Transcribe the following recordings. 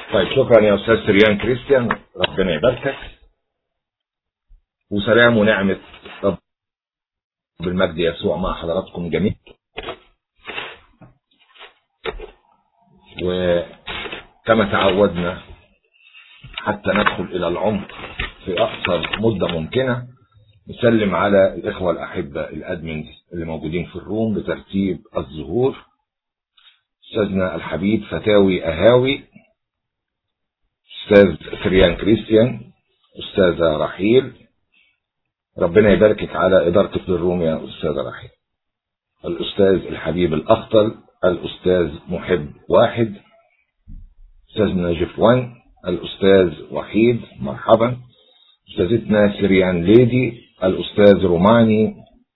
طيب شكرا يا استاذ سريان كريستيان ربنا يباركك وسلام ونعمة رب بالمجد يسوع مع حضراتكم جميعا وكما تعودنا حتى ندخل الى العمق في اقصر مدة ممكنة نسلم على الاخوة الاحبة الادمنز اللي موجودين في الروم بترتيب الظهور استاذنا الحبيب فتاوي اهاوي استاذ فريان كريستيان استاذة رحيل ربنا يباركك على ادارتك للروم يا استاذة رحيل الاستاذ الحبيب الاخطل الاستاذ محب واحد استاذنا جفوان الاستاذ وحيد مرحبا استاذتنا سريان ليدي الاستاذ روماني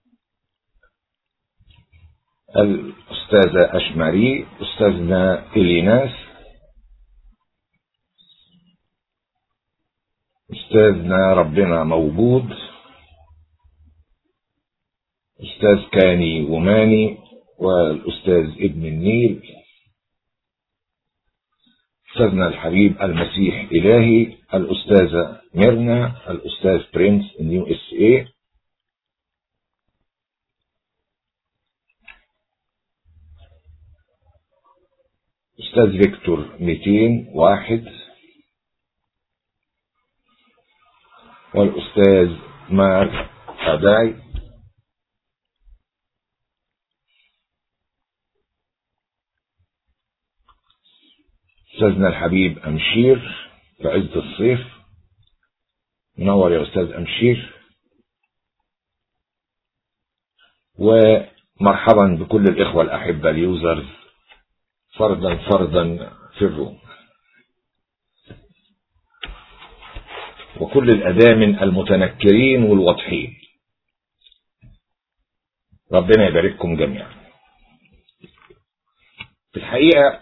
الاستاذة اشماري استاذنا اليناس استاذنا ربنا موجود استاذ كاني وماني والاستاذ ابن النيل استاذنا الحبيب المسيح الهي الاستاذة ميرنا الاستاذ برنس نيو اس اي استاذ فيكتور 201 والاستاذ مار اداي استاذنا الحبيب امشير في عز الصيف منور يا استاذ امشير ومرحبا بكل الاخوة الاحبة اليوزرز فردا فردا في الروم وكل الأدامن المتنكرين والواضحين ربنا يبارككم جميعا في الحقيقة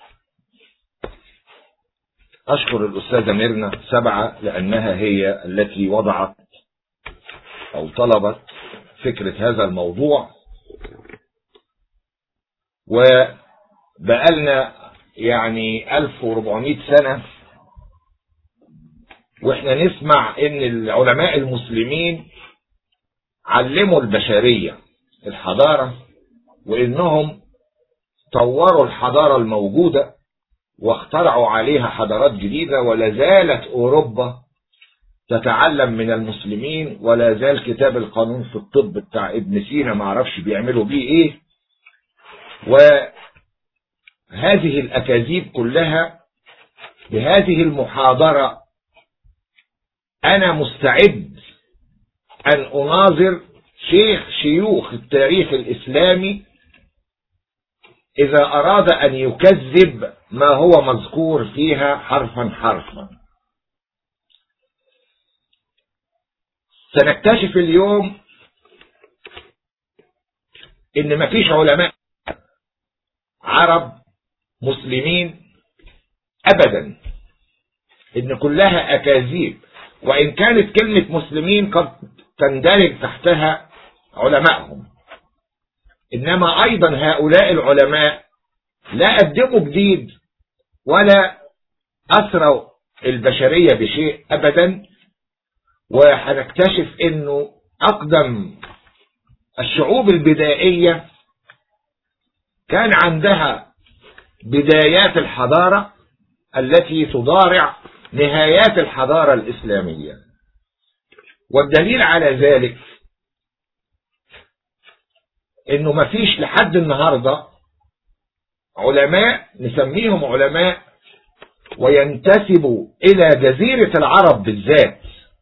أشكر الأستاذة ميرنا سبعة لأنها هي التي وضعت أو طلبت فكرة هذا الموضوع وبقالنا يعني 1400 سنة واحنا نسمع ان العلماء المسلمين علموا البشرية الحضارة وانهم طوروا الحضارة الموجودة واخترعوا عليها حضارات جديدة ولا زالت اوروبا تتعلم من المسلمين ولا زال كتاب القانون في الطب بتاع ابن سينا ما عرفش بيعملوا بيه ايه وهذه الاكاذيب كلها بهذه المحاضرة أنا مستعد أن أناظر شيخ شيوخ التاريخ الإسلامي إذا أراد أن يكذب ما هو مذكور فيها حرفا حرفا سنكتشف اليوم إن مفيش علماء عرب مسلمين أبدا إن كلها أكاذيب وإن كانت كلمة مسلمين قد تندرج تحتها علمائهم إنما أيضا هؤلاء العلماء لا قدموا جديد ولا أسروا البشرية بشيء أبدا وهنكتشف إنه أقدم الشعوب البدائية كان عندها بدايات الحضارة التي تضارع نهايات الحضارة الإسلامية والدليل على ذلك انه مفيش لحد النهاردة علماء نسميهم علماء وينتسبوا الى جزيرة العرب بالذات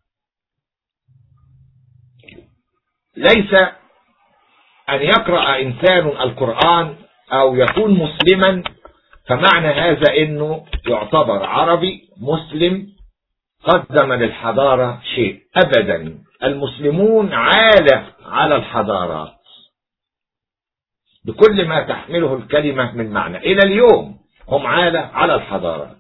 ليس ان يقرأ انسان القرآن او يكون مسلما فمعنى هذا انه يعتبر عربي مسلم قدم للحضارة شيء ابدا المسلمون عالة على الحضارات بكل ما تحمله الكلمة من معنى الى اليوم هم عالة على الحضارات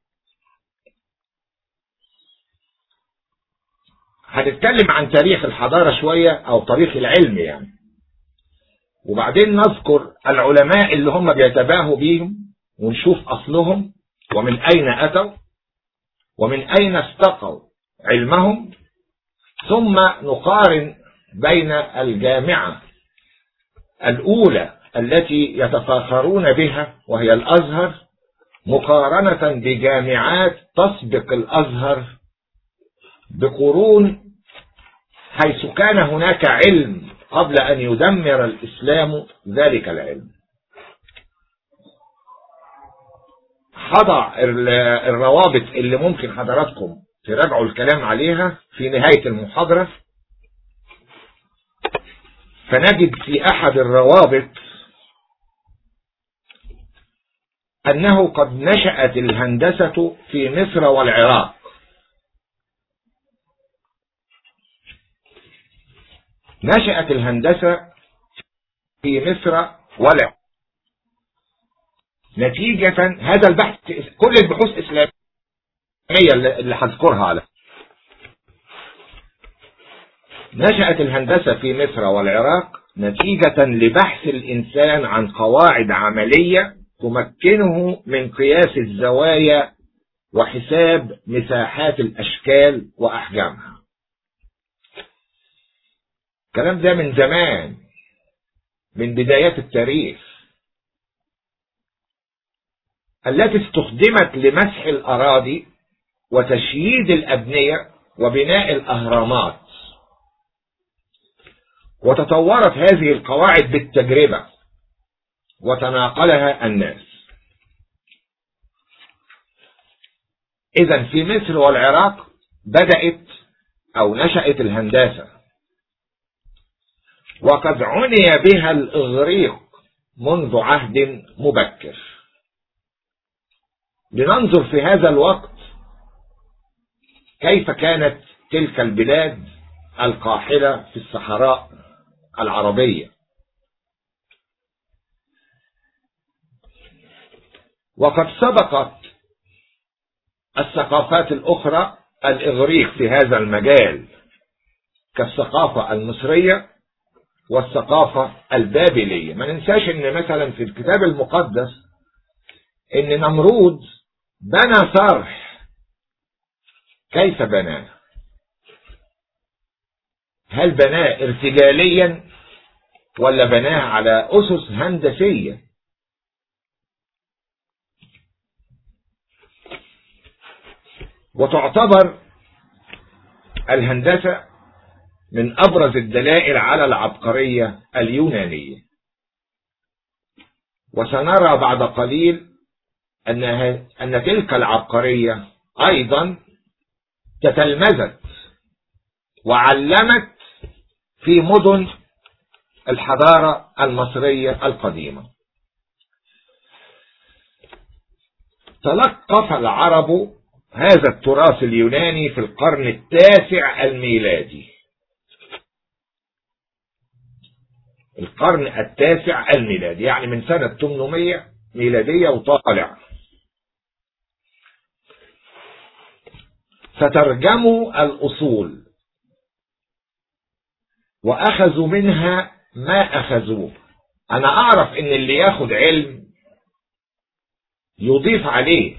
هنتكلم عن تاريخ الحضارة شوية او تاريخ العلم يعني وبعدين نذكر العلماء اللي هم بيتباهوا بيهم ونشوف أصلهم ومن أين أتوا ومن أين استقوا علمهم ثم نقارن بين الجامعة الأولى التي يتفاخرون بها وهي الأزهر مقارنة بجامعات تسبق الأزهر بقرون حيث كان هناك علم قبل أن يدمر الإسلام ذلك العلم خضع الروابط اللي ممكن حضراتكم تراجعوا الكلام عليها في نهاية المحاضرة فنجد في أحد الروابط أنه قد نشأت الهندسة في مصر والعراق نشأت الهندسة في مصر والعراق نتيجة هذا البحث كل البحوث إسلامية اللي هذكرها على نشأت الهندسة في مصر والعراق نتيجة لبحث الإنسان عن قواعد عملية تمكنه من قياس الزوايا وحساب مساحات الأشكال وأحجامها الكلام ده من زمان من بدايات التاريخ التي استخدمت لمسح الأراضي وتشييد الأبنية وبناء الأهرامات وتطورت هذه القواعد بالتجربة وتناقلها الناس إذا في مصر والعراق بدأت أو نشأت الهندسة وقد عني بها الإغريق منذ عهد مبكر لننظر في هذا الوقت كيف كانت تلك البلاد القاحلة في الصحراء العربية وقد سبقت الثقافات الأخرى الإغريق في هذا المجال كالثقافة المصرية والثقافة البابلية ما ننساش ان مثلا في الكتاب المقدس ان نمرود بنى صرح كيف بناه هل بناه ارتجاليا ولا بناه على أسس هندسية وتعتبر الهندسة من أبرز الدلائل على العبقرية اليونانية وسنرى بعد قليل أنها أن تلك العبقرية أيضا تتلمذت وعلمت في مدن الحضارة المصرية القديمة تلقف العرب هذا التراث اليوناني في القرن التاسع الميلادي القرن التاسع الميلادي يعني من سنة 800 ميلادية وطالع فترجموا الأصول وأخذوا منها ما أخذوه أنا أعرف إن اللي ياخد علم يضيف عليه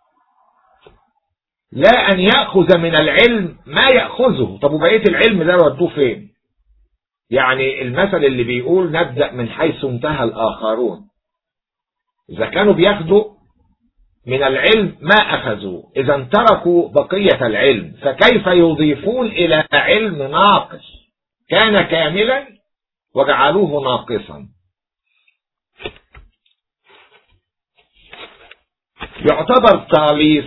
لا أن يأخذ من العلم ما يأخذه طب وبقية العلم ده ودوه فين يعني المثل اللي بيقول نبدأ من حيث انتهى الآخرون إذا كانوا بياخدوا من العلم ما أخذوه إذا تركوا بقية العلم فكيف يضيفون إلى علم ناقص كان كاملا وجعلوه ناقصا يعتبر تاليس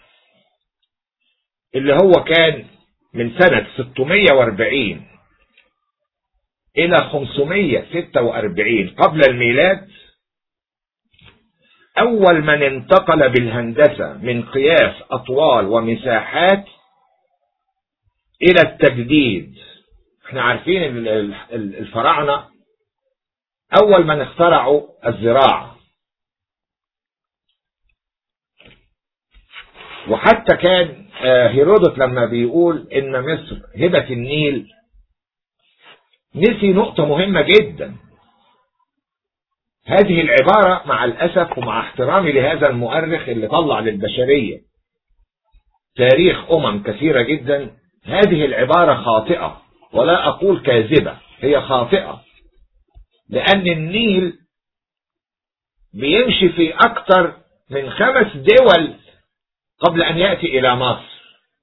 اللي هو كان من سنة 640 إلى 546 قبل الميلاد أول من انتقل بالهندسة من قياس أطوال ومساحات إلى التجديد احنا عارفين الفراعنة أول من اخترعوا الزراعة وحتى كان هيرودوت لما بيقول إن مصر هبة النيل نسي نقطة مهمة جدا هذه العبارة مع الأسف ومع احترامي لهذا المؤرخ اللي طلع للبشرية تاريخ أمم كثيرة جدا هذه العبارة خاطئة ولا أقول كاذبة هي خاطئة لأن النيل بيمشي في أكثر من خمس دول قبل أن يأتي إلى مصر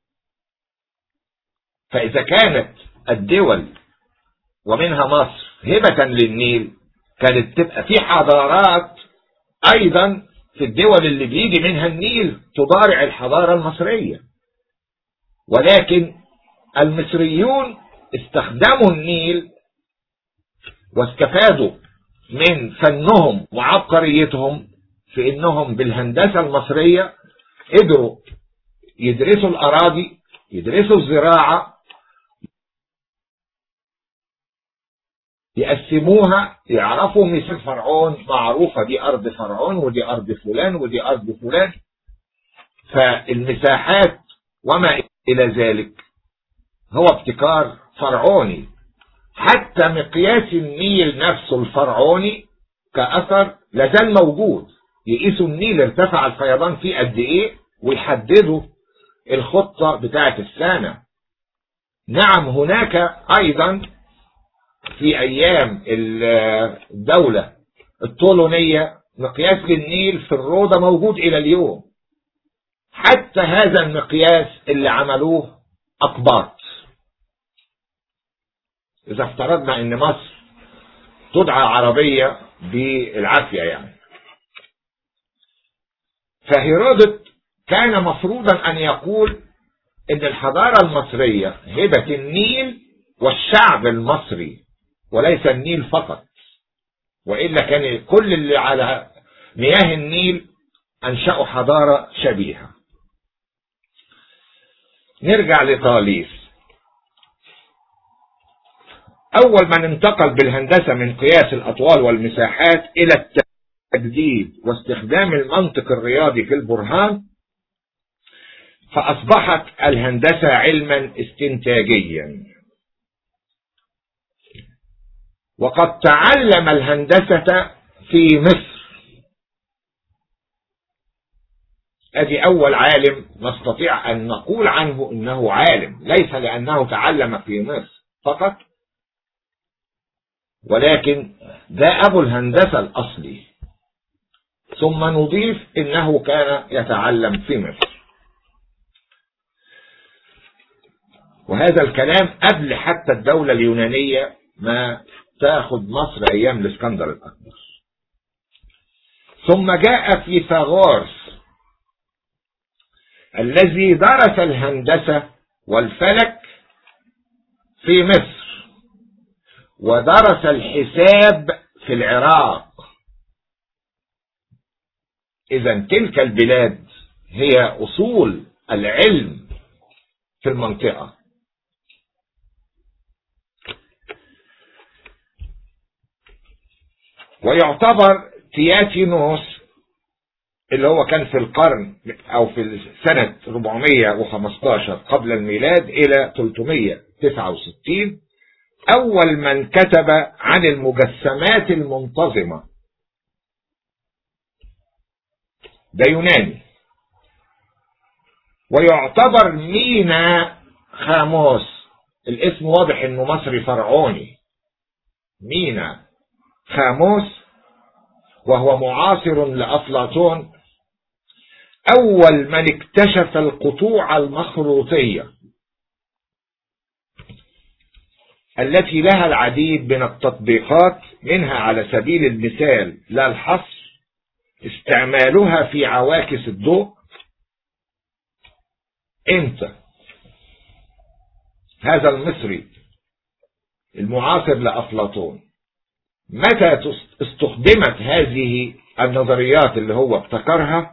فإذا كانت الدول ومنها مصر هبة للنيل كانت تبقى في حضارات أيضا في الدول اللي بيجي منها النيل تضارع الحضارة المصرية ولكن المصريون استخدموا النيل واستفادوا من فنهم وعبقريتهم في انهم بالهندسة المصرية قدروا يدرسوا الاراضي يدرسوا الزراعة يقسموها يعرفوا مثل فرعون معروفة دي أرض فرعون ودي أرض فلان ودي أرض فلان فالمساحات وما إلى ذلك هو ابتكار فرعوني حتى مقياس النيل نفسه الفرعوني كأثر لازال موجود يقيسوا النيل ارتفع الفيضان فيه قد ايه ويحددوا الخطة بتاعة السنة نعم هناك ايضا في ايام الدولة الطولونية مقياس للنيل في الروضة موجود الى اليوم حتى هذا المقياس اللي عملوه اقباط اذا افترضنا ان مصر تدعى عربية بالعافية يعني فهيرودوت كان مفروضا ان يقول ان الحضارة المصرية هبة النيل والشعب المصري وليس النيل فقط وإلا كان كل اللي على مياه النيل أنشأوا حضارة شبيهة نرجع لطاليس أول من انتقل بالهندسة من قياس الأطوال والمساحات إلى التجديد واستخدام المنطق الرياضي في البرهان فأصبحت الهندسة علما استنتاجيا وقد تعلم الهندسة في مصر ادي اول عالم نستطيع ان نقول عنه انه عالم ليس لانه تعلم في مصر فقط ولكن ده ابو الهندسة الاصلي ثم نضيف انه كان يتعلم في مصر وهذا الكلام قبل حتى الدولة اليونانية ما تاخد مصر ايام الاسكندر الاكبر ثم جاء فيثاغورس الذي درس الهندسة والفلك في مصر ودرس الحساب في العراق اذا تلك البلاد هي اصول العلم في المنطقة ويعتبر تياتينوس اللي هو كان في القرن او في سنة 415 قبل الميلاد الى 369 اول من كتب عن المجسمات المنتظمة ده يوناني ويعتبر مينا خاموس الاسم واضح انه مصري فرعوني مينا خاموس وهو معاصر لأفلاطون أول من اكتشف القطوع المخروطية التي لها العديد من التطبيقات منها على سبيل المثال لا الحصر استعمالها في عواكس الضوء انت هذا المصري المعاصر لأفلاطون متى استخدمت هذه النظريات اللي هو ابتكرها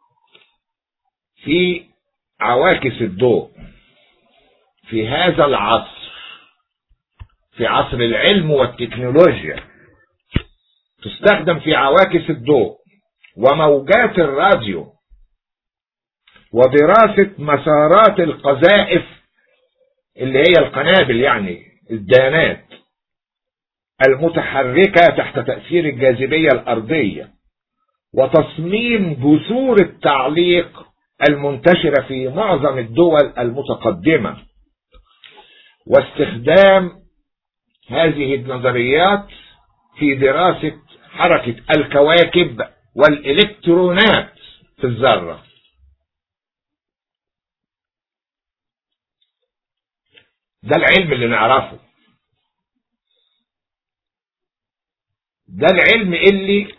في عواكس الضوء في هذا العصر في عصر العلم والتكنولوجيا تستخدم في عواكس الضوء وموجات الراديو ودراسة مسارات القذائف اللي هي القنابل يعني الدانات المتحركة تحت تأثير الجاذبية الأرضية وتصميم جسور التعليق المنتشرة في معظم الدول المتقدمة واستخدام هذه النظريات في دراسة حركة الكواكب والإلكترونات في الذرة ده العلم اللي نعرفه ده العلم اللي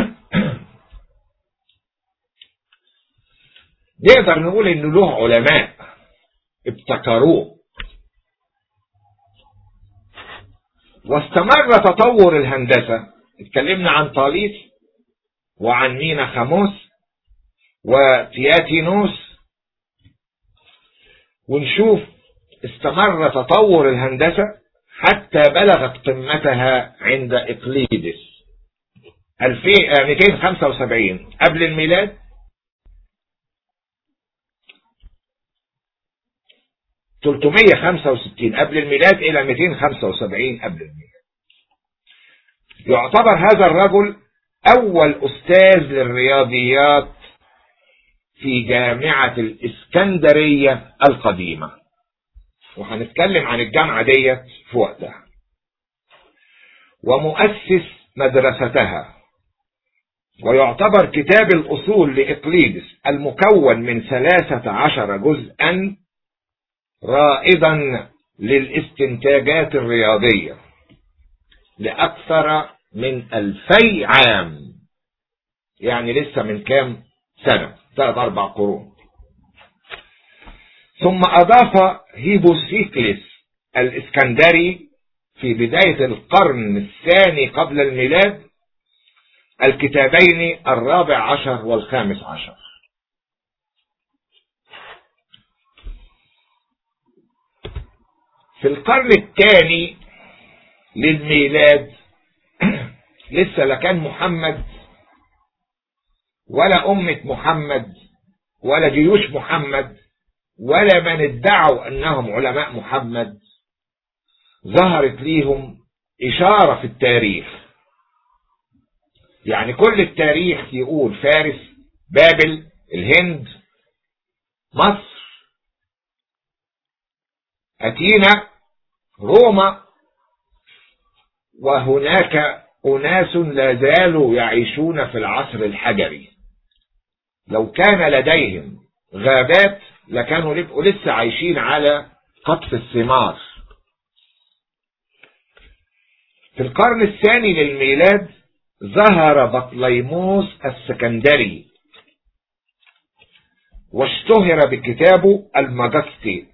نقدر نقول انه له علماء ابتكروه واستمر تطور الهندسة اتكلمنا عن طاليس وعن مينا خاموس وتياتينوس ونشوف استمر تطور الهندسة حتى بلغت قمتها عند إقليدس 275 قبل الميلاد تلتمية خمسة وستين قبل الميلاد إلى ميتين خمسة وسبعين قبل الميلاد يعتبر هذا الرجل أول أستاذ للرياضيات في جامعة الإسكندرية القديمة وهنتكلم عن الجامعة ديت في وقتها ومؤسس مدرستها ويعتبر كتاب الأصول لإقليدس المكون من ثلاثة عشر جزءا رائدا للاستنتاجات الرياضية لأكثر من ألفي عام يعني لسه من كام سنة ثلاث أربع قرون ثم أضاف هيبوسيكلس الإسكندري في بداية القرن الثاني قبل الميلاد الكتابين الرابع عشر والخامس عشر في القرن الثاني للميلاد لسه لا كان محمد ولا أمة محمد ولا جيوش محمد ولا من ادعوا أنهم علماء محمد ظهرت ليهم إشارة في التاريخ يعني كل التاريخ يقول فارس بابل الهند مصر أثينا روما وهناك أناس لا زالوا يعيشون في العصر الحجري لو كان لديهم غابات لكانوا يبقوا لسه عايشين على قطف الثمار في القرن الثاني للميلاد ظهر بطليموس السكندري واشتهر بكتابه المجستي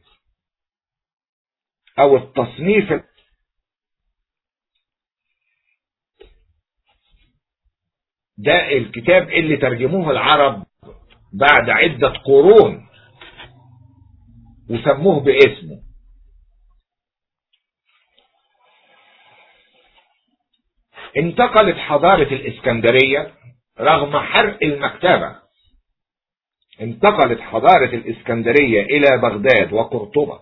او التصنيف ده الكتاب اللي ترجموه العرب بعد عدة قرون وسموه باسمه انتقلت حضارة الإسكندرية رغم حرق المكتبة انتقلت حضارة الإسكندرية إلى بغداد وقرطبة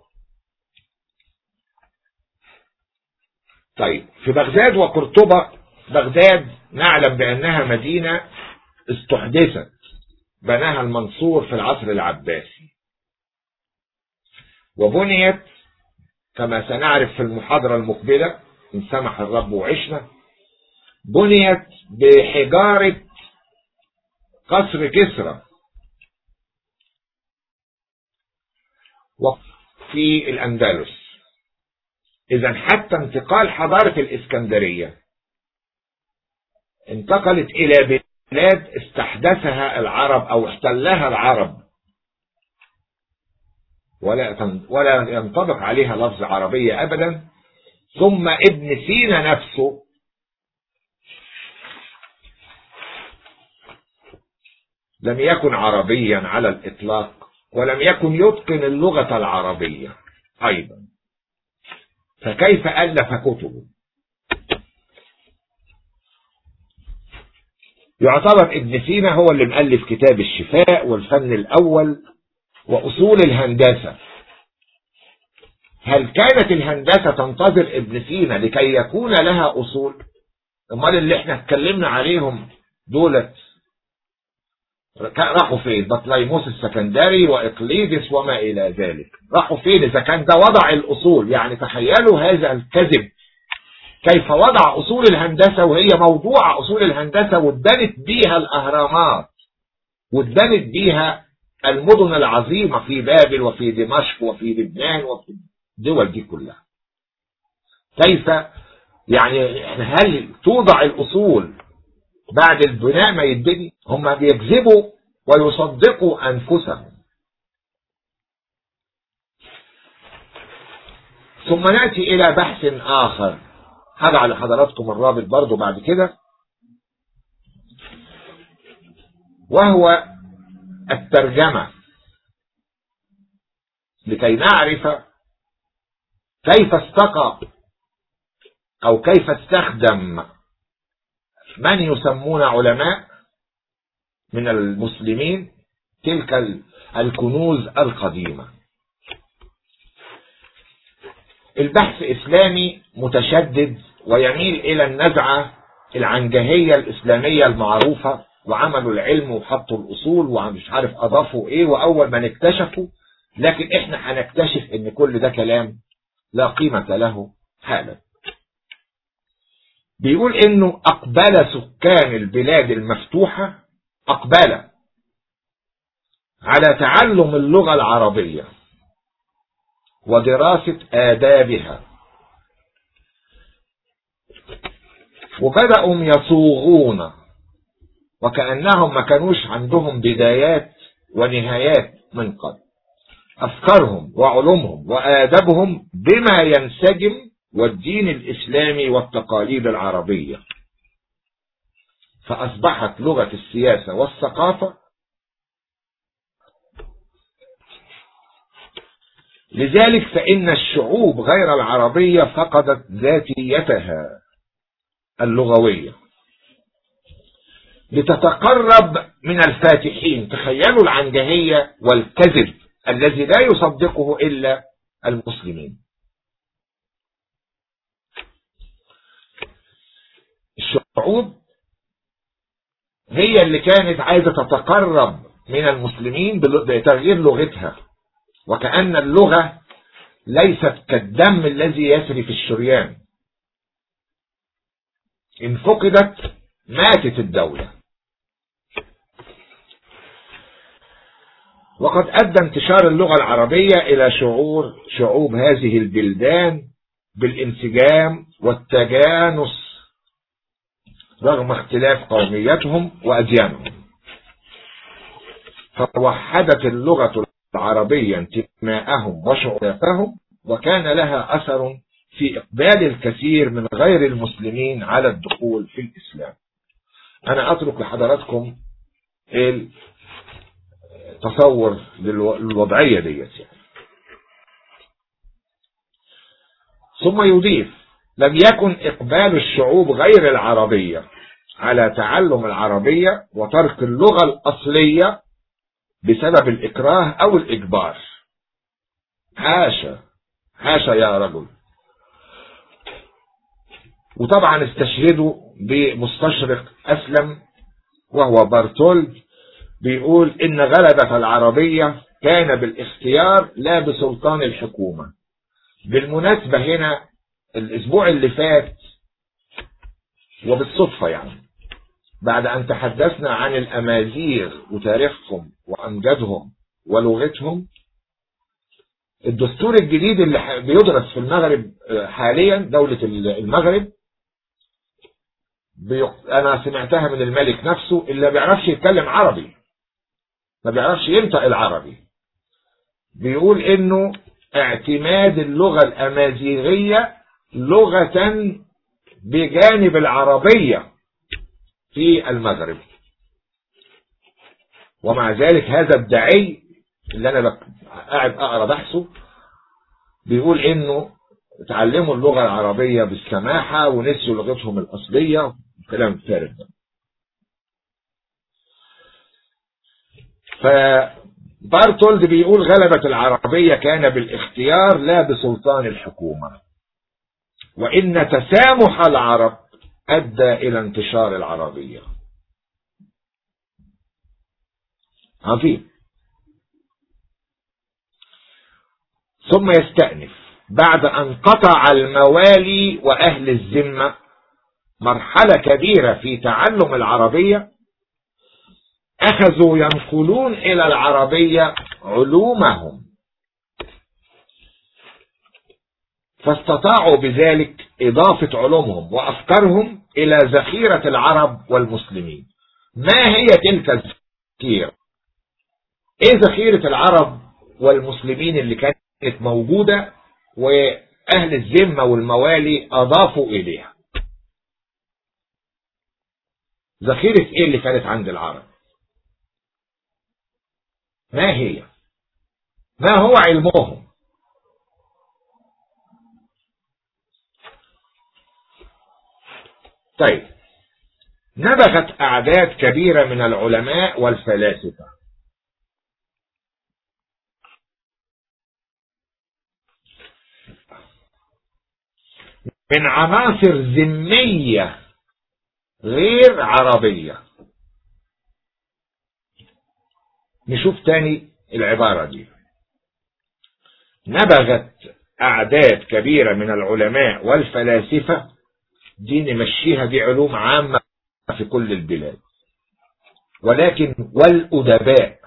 طيب في بغداد وقرطبة بغداد نعلم بأنها مدينة استحدثت بناها المنصور في العصر العباسي وبنيت كما سنعرف في المحاضرة المقبلة إن سمح الرب وعشنا بنيت بحجارة قصر كسرى وفي الأندلس إذا حتى انتقال حضارة الإسكندرية انتقلت إلى بلاد استحدثها العرب أو احتلها العرب ولا ولا ينطبق عليها لفظ عربية أبدا ثم ابن سينا نفسه لم يكن عربيا على الإطلاق ولم يكن يتقن اللغة العربية أيضا فكيف ألف كتبه يعتبر ابن سينا هو اللي مؤلف كتاب الشفاء والفن الأول وأصول الهندسة هل كانت الهندسة تنتظر ابن سينا لكي يكون لها أصول امال اللي احنا اتكلمنا عليهم دولت راحوا فين بطليموس السكندري واقليدس وما الى ذلك راحوا فين اذا كان ده وضع الاصول يعني تخيلوا هذا الكذب كيف وضع اصول الهندسة وهي موضوع اصول الهندسة وادنت بيها الاهرامات وادنت بيها المدن العظيمة في بابل وفي دمشق وفي لبنان وفي الدول دي كلها كيف يعني هل توضع الأصول بعد البناء ما يتبني هم بيكذبوا ويصدقوا أنفسهم ثم نأتي إلى بحث آخر هضع لحضراتكم الرابط برضو بعد كده وهو الترجمة لكي نعرف كيف استقى أو كيف استخدم من يسمون علماء من المسلمين تلك الكنوز القديمة البحث إسلامي متشدد ويميل إلى النزعة العنجهية الإسلامية المعروفة وعملوا العلم وحطوا الأصول ومش عارف أضافوا إيه وأول ما نكتشفوا لكن إحنا هنكتشف إن كل ده كلام لا قيمة له حالا بيقول إنه أقبل سكان البلاد المفتوحة أقبل على تعلم اللغة العربية ودراسة آدابها وبدأوا يصوغون وكأنهم ما كانوش عندهم بدايات ونهايات من قبل أفكارهم وعلومهم وآدابهم بما ينسجم والدين الإسلامي والتقاليد العربية فأصبحت لغة السياسة والثقافة لذلك فإن الشعوب غير العربية فقدت ذاتيتها اللغوية لتتقرب من الفاتحين تخيلوا العنجهية والكذب الذي لا يصدقه إلا المسلمين الشعوب هي اللي كانت عايزة تتقرب من المسلمين بتغيير لغتها وكأن اللغة ليست كالدم الذي يسري في الشريان إن فقدت ماتت الدولة وقد أدى انتشار اللغة العربية إلى شعور شعوب هذه البلدان بالانسجام والتجانس رغم اختلاف قوميتهم وأديانهم فوحدت اللغة العربية انتماءهم وشعوراتهم وكان لها أثر في إقبال الكثير من غير المسلمين على الدخول في الإسلام أنا أترك لحضراتكم التصور للوضعية ديت يعني. ثم يضيف لم يكن إقبال الشعوب غير العربية على تعلم العربية وترك اللغة الأصلية بسبب الإكراه أو الإجبار حاشا حاشا يا رجل وطبعا استشهدوا بمستشرق أسلم وهو بارتولد بيقول إن غلبة العربية كان بالاختيار لا بسلطان الحكومة بالمناسبة هنا الأسبوع اللي فات وبالصدفة يعني بعد أن تحدثنا عن الأمازيغ وتاريخهم وأمجادهم ولغتهم الدستور الجديد اللي بيدرس في المغرب حاليا دولة المغرب أنا سمعتها من الملك نفسه اللي بيعرفش يتكلم عربي ما بيعرفش ينطق العربي بيقول إنه اعتماد اللغة الأمازيغية لغة بجانب العربية في المغرب ومع ذلك هذا الدعي اللي انا قاعد اقرا بحثه بيقول انه اتعلموا اللغة العربية بالسماحة ونسيوا لغتهم الأصلية كلام فارغ ده بارتولد بيقول غلبة العربية كان بالاختيار لا بسلطان الحكومة وإن تسامح العرب أدى إلى انتشار العربية عظيم ثم يستأنف بعد أن قطع الموالي وأهل الذمة مرحلة كبيرة في تعلم العربية أخذوا ينقلون إلى العربية علومهم فاستطاعوا بذلك إضافة علومهم وأفكارهم إلى ذخيرة العرب والمسلمين ما هي تلك الذخيرة إيه ذخيرة العرب والمسلمين اللي كانت موجودة وأهل الذمة والموالي أضافوا إليها ذخيرة إيه اللي كانت عند العرب ما هي ما هو علمهم طيب نبغت أعداد كبيرة من العلماء والفلاسفة من عناصر ذمية غير عربية نشوف تاني العبارة دي نبغت أعداد كبيرة من العلماء والفلاسفة دي نمشيها دي علوم عامة في كل البلاد ولكن والأدباء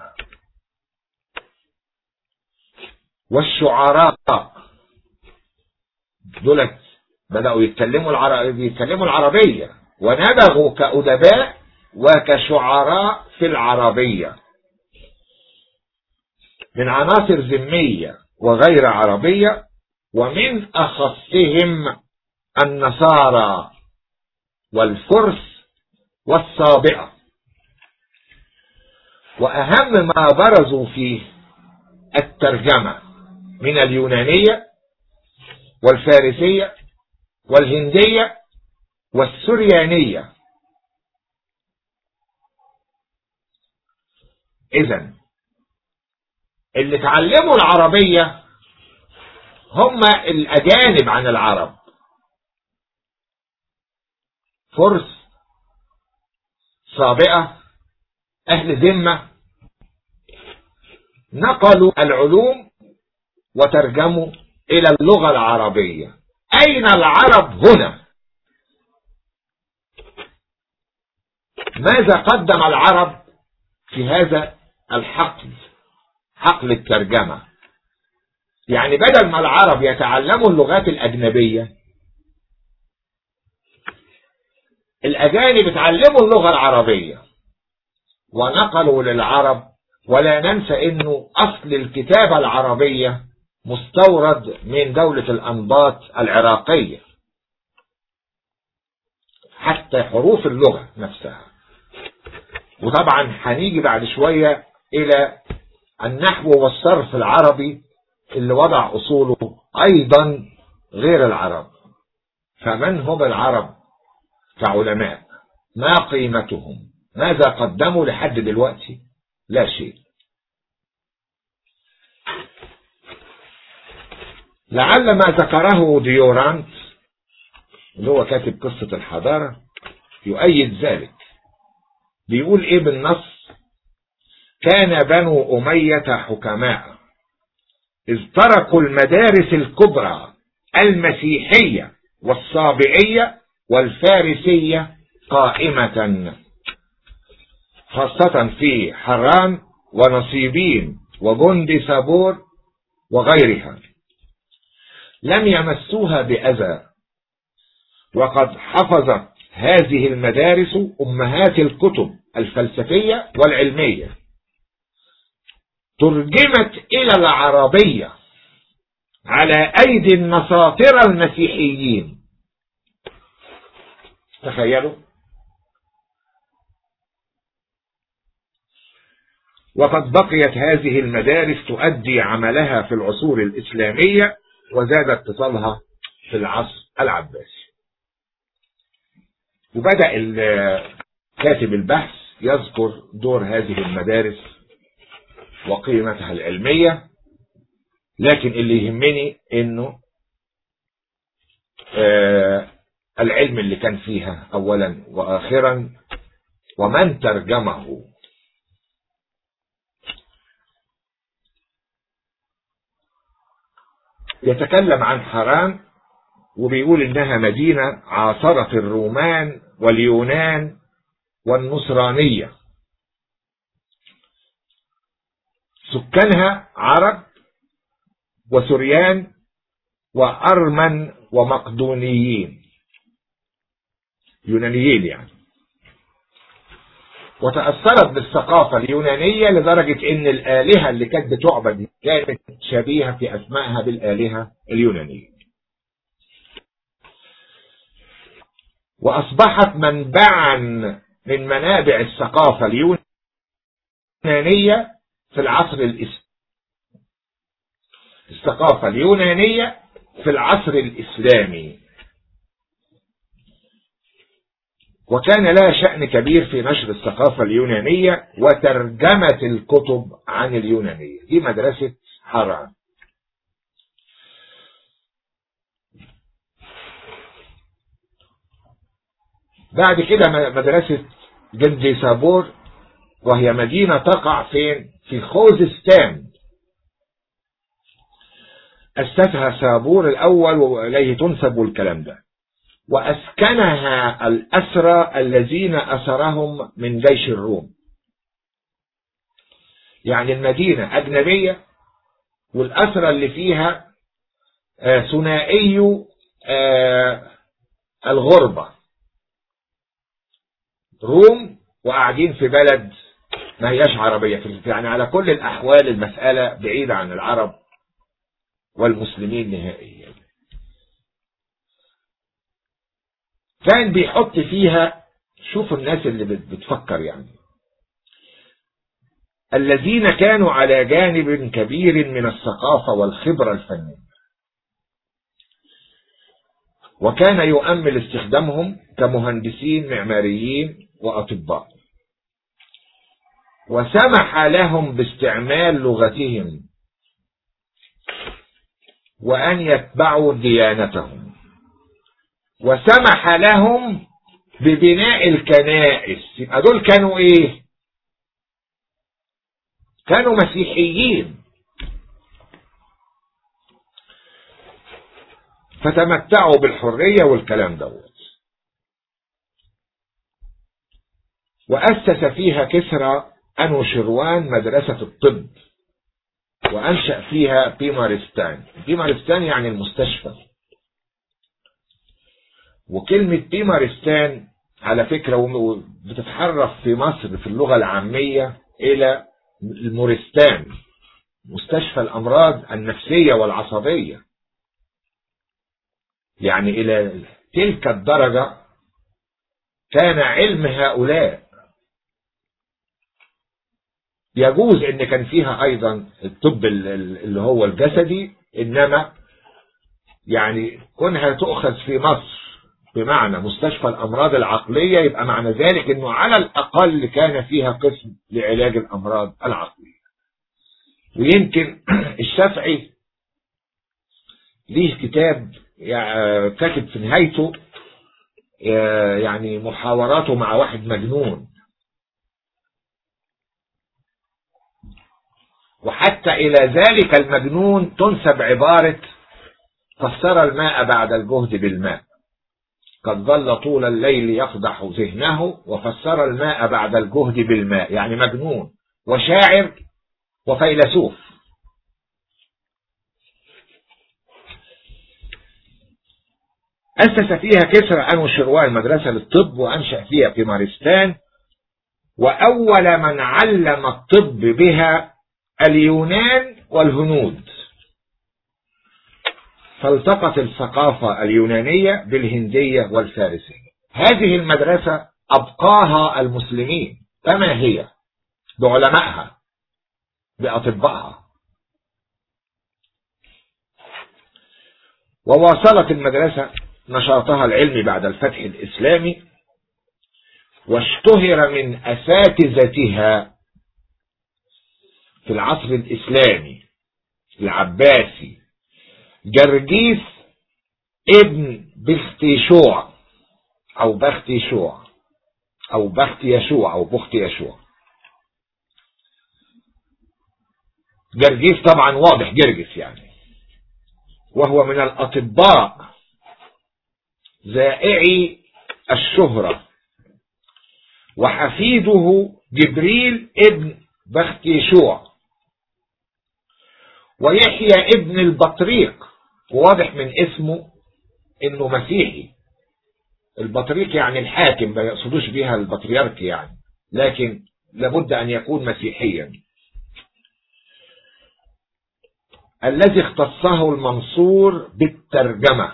والشعراء دولت بدأوا يتكلموا العرب يتكلموا العربية ونبغوا كأدباء وكشعراء في العربية من عناصر ذمية وغير عربية ومن أخصهم النصارى والفرس والصابئة وأهم ما برزوا فيه الترجمة من اليونانية والفارسية والهندية والسريانية إذا اللي تعلموا العربية هم الأجانب عن العرب فرس صابئة أهل ذمة نقلوا العلوم وترجموا إلى اللغة العربية أين العرب هنا ماذا قدم العرب في هذا الحقل حقل الترجمة يعني بدل ما العرب يتعلموا اللغات الأجنبية الأجانب اتعلموا اللغة العربية ونقلوا للعرب ولا ننسى انه اصل الكتابة العربية مستورد من دولة الانباط العراقية حتى حروف اللغة نفسها وطبعا هنيجي بعد شوية الى النحو والصرف العربي اللي وضع اصوله ايضا غير العرب فمن هم العرب كعلماء ما قيمتهم ماذا قدموا لحد دلوقتي لا شيء لعل ما ذكره ديورانت اللي هو كاتب قصة الحضارة يؤيد ذلك بيقول ايه بالنص كان بنو أمية حكماء إذ تركوا المدارس الكبرى المسيحية والصابئية والفارسية قائمة خاصة في حران ونصيبين وجند سابور وغيرها لم يمسوها بأذى وقد حفظت هذه المدارس أمهات الكتب الفلسفية والعلمية ترجمت إلى العربية على أيدي النصاطرة المسيحيين تخيلوا وقد بقيت هذه المدارس تؤدي عملها في العصور الإسلامية وزاد اتصالها في العصر العباسي وبدأ كاتب البحث يذكر دور هذه المدارس وقيمتها العلمية لكن اللي يهمني انه آه العلم اللي كان فيها اولا واخرا ومن ترجمه يتكلم عن حران وبيقول انها مدينة عاصرت الرومان واليونان والنصرانية سكانها عرب وسريان وأرمن ومقدونيين يونانيين يعني وتأثرت بالثقافة اليونانية لدرجة ان الآلهة اللي كانت بتعبد كانت شبيهة في أسمائها بالآلهة اليونانية وأصبحت منبعا من منابع الثقافة اليونانية في العصر الإسلامي الثقافة اليونانية في العصر الإسلامي وكان لها شأن كبير في نشر الثقافة اليونانية وترجمة الكتب عن اليونانية دي مدرسة حران بعد كده مدرسة جندي سابور وهي مدينة تقع فين في خوزستان أسسها سابور الأول وإليه تنسب الكلام ده وأسكنها الأسرى الذين أسرهم من جيش الروم يعني المدينة أجنبية والأسرى اللي فيها ثنائي الغربة روم وقاعدين في بلد ما هياش عربية يعني على كل الأحوال المسألة بعيدة عن العرب والمسلمين نهائيا كان بيحط فيها شوفوا الناس اللي بتفكر يعني الذين كانوا على جانب كبير من الثقافة والخبرة الفنية وكان يؤمل استخدامهم كمهندسين معماريين وأطباء وسمح لهم باستعمال لغتهم وأن يتبعوا ديانتهم وسمح لهم ببناء الكنائس يبقى دول كانوا ايه كانوا مسيحيين فتمتعوا بالحرية والكلام دوت وأسس فيها كسرى أنوشروان مدرسة الطب وأنشأ فيها بيمارستان بيمارستان يعني المستشفى وكلمة بيمارستان على فكرة بتتحرف في مصر في اللغة العامية إلى المورستان مستشفى الأمراض النفسية والعصبية يعني إلى تلك الدرجة كان علم هؤلاء يجوز ان كان فيها ايضا الطب اللي هو الجسدي انما يعني كونها تؤخذ في مصر بمعنى مستشفى الامراض العقلية يبقى معنى ذلك انه على الاقل كان فيها قسم لعلاج الامراض العقلية ويمكن الشافعي ليه كتاب كاتب في نهايته يعني محاوراته مع واحد مجنون وحتى إلى ذلك المجنون تنسب عبارة فسر الماء بعد الجهد بالماء قد ظل طول الليل يقدح ذهنه وفسر الماء بعد الجهد بالماء يعني مجنون وشاعر وفيلسوف أسس فيها كسرى أنوشروان مدرسة للطب وأنشأ فيها في مارستان وأول من علم الطب بها اليونان والهنود فالتقت الثقافة اليونانية بالهندية والفارسية هذه المدرسة أبقاها المسلمين كما هي بعلمائها بأطبائها وواصلت المدرسة نشاطها العلمي بعد الفتح الإسلامي واشتهر من أساتذتها في العصر الإسلامي العباسي جرجيس ابن بختيشوع أو بختيشوع أو بخت يشوع أو بخت يشوع جرجيس طبعا واضح جرجس يعني وهو من الأطباء زائعي الشهرة وحفيده جبريل ابن بخت يشوع ويحيى ابن البطريق واضح من اسمه انه مسيحي البطريق يعني الحاكم ما يقصدوش بها البطريرك يعني لكن لابد ان يكون مسيحيا الذي اختصه المنصور بالترجمة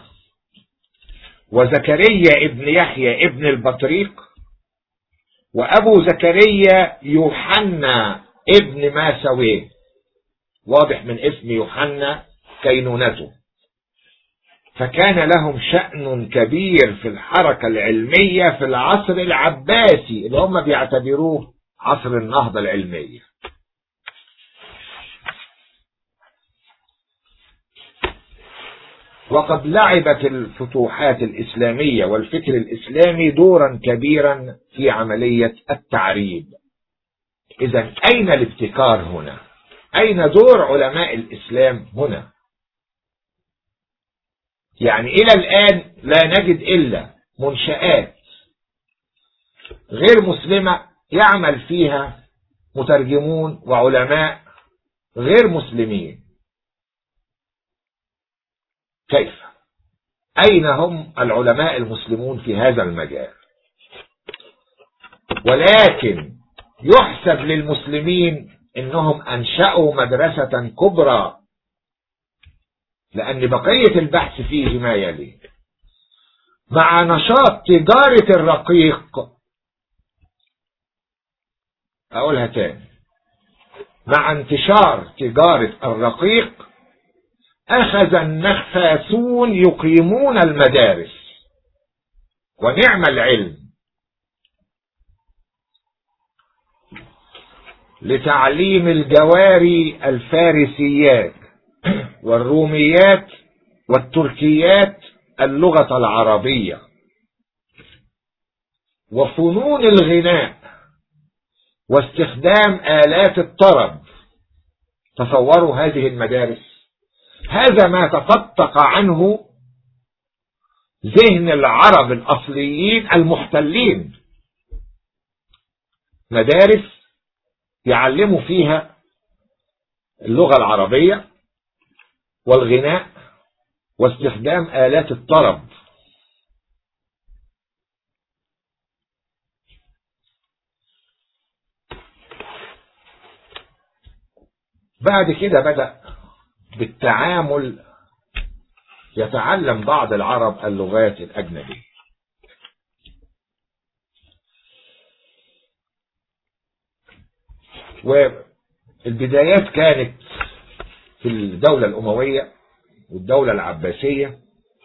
وزكريا ابن يحيى ابن البطريق وابو زكريا يوحنا ابن ماسويه واضح من اسم يوحنا كينونته فكان لهم شأن كبير في الحركة العلمية في العصر العباسي اللي هم بيعتبروه عصر النهضة العلمية وقد لعبت الفتوحات الإسلامية والفكر الإسلامي دورا كبيرا في عملية التعريب إذا أين الابتكار هنا أين دور علماء الإسلام هنا يعني إلى الآن لا نجد إلا منشآت غير مسلمة يعمل فيها مترجمون وعلماء غير مسلمين كيف أين هم العلماء المسلمون في هذا المجال ولكن يحسب للمسلمين انهم انشأوا مدرسة كبرى لان بقية البحث فيه ما يلي مع نشاط تجارة الرقيق اقولها تاني مع انتشار تجارة الرقيق اخذ النخاسون يقيمون المدارس ونعم العلم لتعليم الجواري الفارسيات والروميات والتركيات اللغة العربية وفنون الغناء واستخدام آلات الطرب تصوروا هذه المدارس هذا ما تفتق عنه ذهن العرب الأصليين المحتلين مدارس يعلموا فيها اللغة العربية والغناء واستخدام آلات الطرب بعد كده بدأ بالتعامل يتعلم بعض العرب اللغات الأجنبية والبدايات كانت في الدولة الأموية والدولة العباسية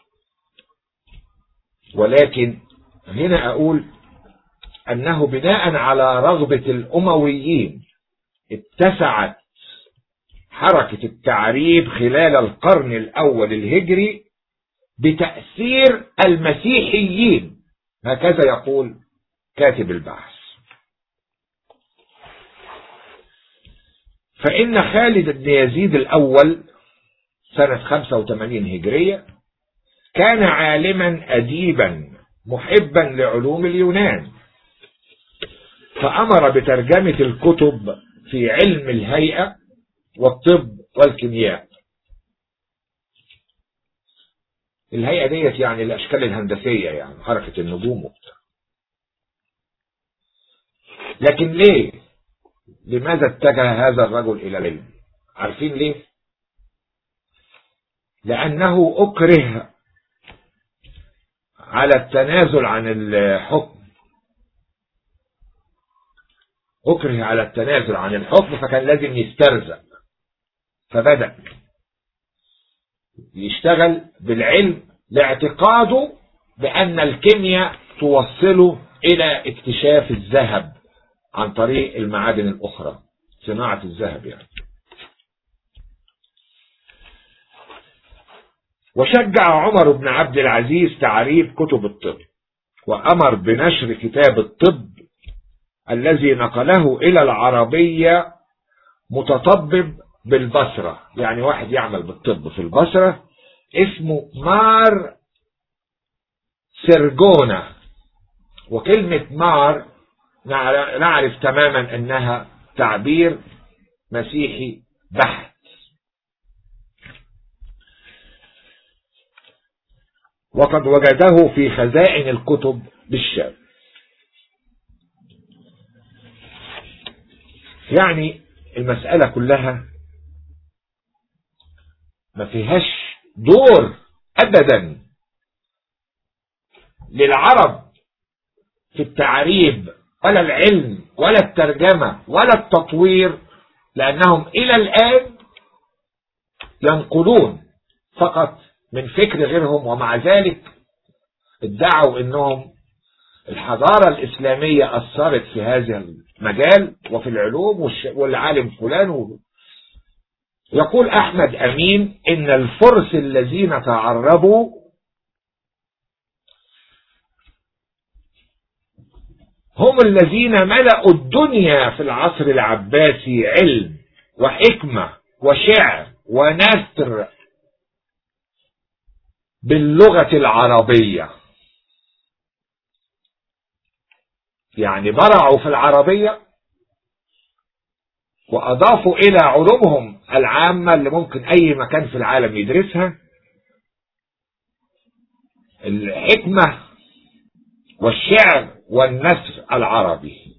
ولكن هنا أقول أنه بناء على رغبة الأمويين اتسعت حركة التعريب خلال القرن الأول الهجري بتأثير المسيحيين هكذا يقول كاتب البحث فإن خالد بن يزيد الأول سنة 85 هجرية كان عالما أديبا محبا لعلوم اليونان فأمر بترجمة الكتب في علم الهيئة والطب والكيمياء الهيئة ديت يعني الأشكال الهندسية يعني حركة النجوم وبتاع لكن ليه لماذا اتجه هذا الرجل إلى العلم عارفين ليه لأنه أكره على التنازل عن الحكم أكره على التنازل عن الحكم فكان لازم يسترزق فبدأ يشتغل بالعلم لاعتقاده بأن الكيمياء توصله إلى اكتشاف الذهب عن طريق المعادن الأخرى صناعة الذهب يعني وشجع عمر بن عبد العزيز تعريب كتب الطب وأمر بنشر كتاب الطب الذي نقله إلى العربية متطبب بالبصرة يعني واحد يعمل بالطب في البصرة اسمه مار سرجونا وكلمة مار نعرف تماما انها تعبير مسيحي بحت وقد وجده في خزائن الكتب بالشام يعني المسألة كلها ما فيهاش دور ابدا للعرب في التعريب ولا العلم ولا الترجمة ولا التطوير لأنهم إلى الآن ينقلون فقط من فكر غيرهم ومع ذلك ادعوا انهم الحضارة الإسلامية أثرت في هذا المجال وفي العلوم والعالم فلان يقول أحمد أمين إن الفرس الذين تعربوا هم الذين ملأوا الدنيا في العصر العباسي علم وحكمة وشعر ونثر باللغة العربية يعني برعوا في العربية وأضافوا إلى علومهم العامة اللي ممكن أي مكان في العالم يدرسها الحكمة والشعر والنثر العربي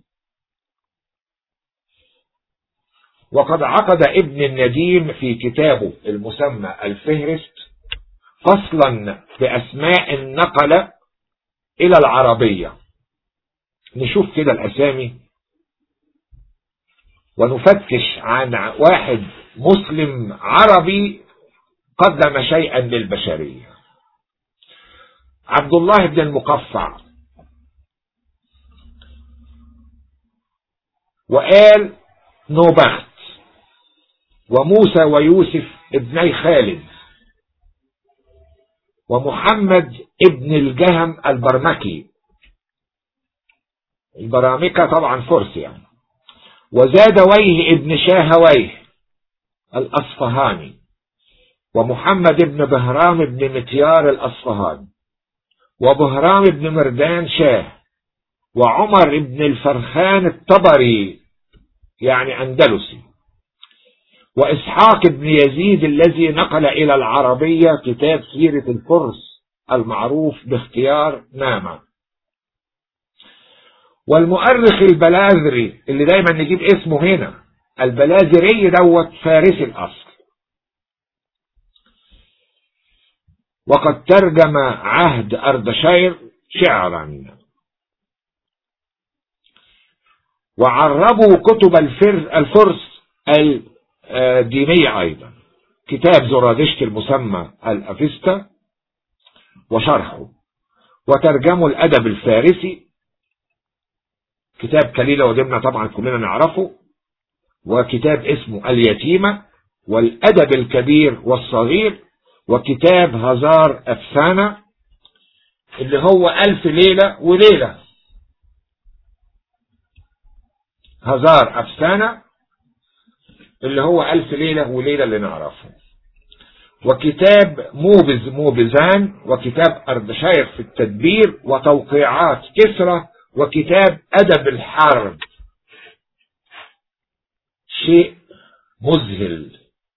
وقد عقد ابن النديم في كتابه المسمى الفهرست فصلا بأسماء النقل إلى العربية نشوف كده الأسامي ونفتش عن واحد مسلم عربي قدم شيئا للبشرية عبد الله بن المقفع وقال نوبخت وموسى ويوسف ابني خالد ومحمد ابن الجهم البرمكي البرامكة طبعا فرس يعني وزاد ويه ابن شاهويه الأصفهاني ومحمد ابن بهرام ابن متيار الأصفهاني وبهرام ابن مردان شاه وعمر ابن الفرخان الطبري يعني أندلسي وإسحاق ابن يزيد الذي نقل إلى العربية كتاب سيرة الفرس المعروف باختيار نامة والمؤرخ البلاذري اللي دايما نجيب اسمه هنا البلاذري دوت فارسي الأصل وقد ترجم عهد أردشير شعرا وعربوا كتب الفرس الدينية أيضا كتاب زرادشت المسمى الأفستا وشرحه وترجموا الأدب الفارسي كتاب كليلة ودمنة طبعا كلنا نعرفه وكتاب اسمه اليتيمة والأدب الكبير والصغير وكتاب هزار أفسانة اللي هو ألف ليلة وليلة هزار أفسانة اللي هو ألف ليلة وليلة اللي نعرفه وكتاب موبز موبزان وكتاب أردشاير في التدبير وتوقيعات كسرى وكتاب أدب الحرب شيء مذهل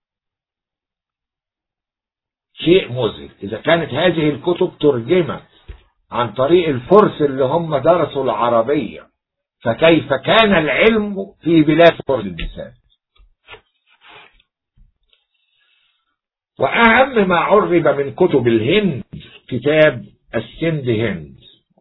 شيء مذهل إذا كانت هذه الكتب ترجمت عن طريق الفرس اللي هم درسوا العربية فكيف كان العلم في بلاد فرس اللسان وأهم ما عرب من كتب الهند كتاب السند هند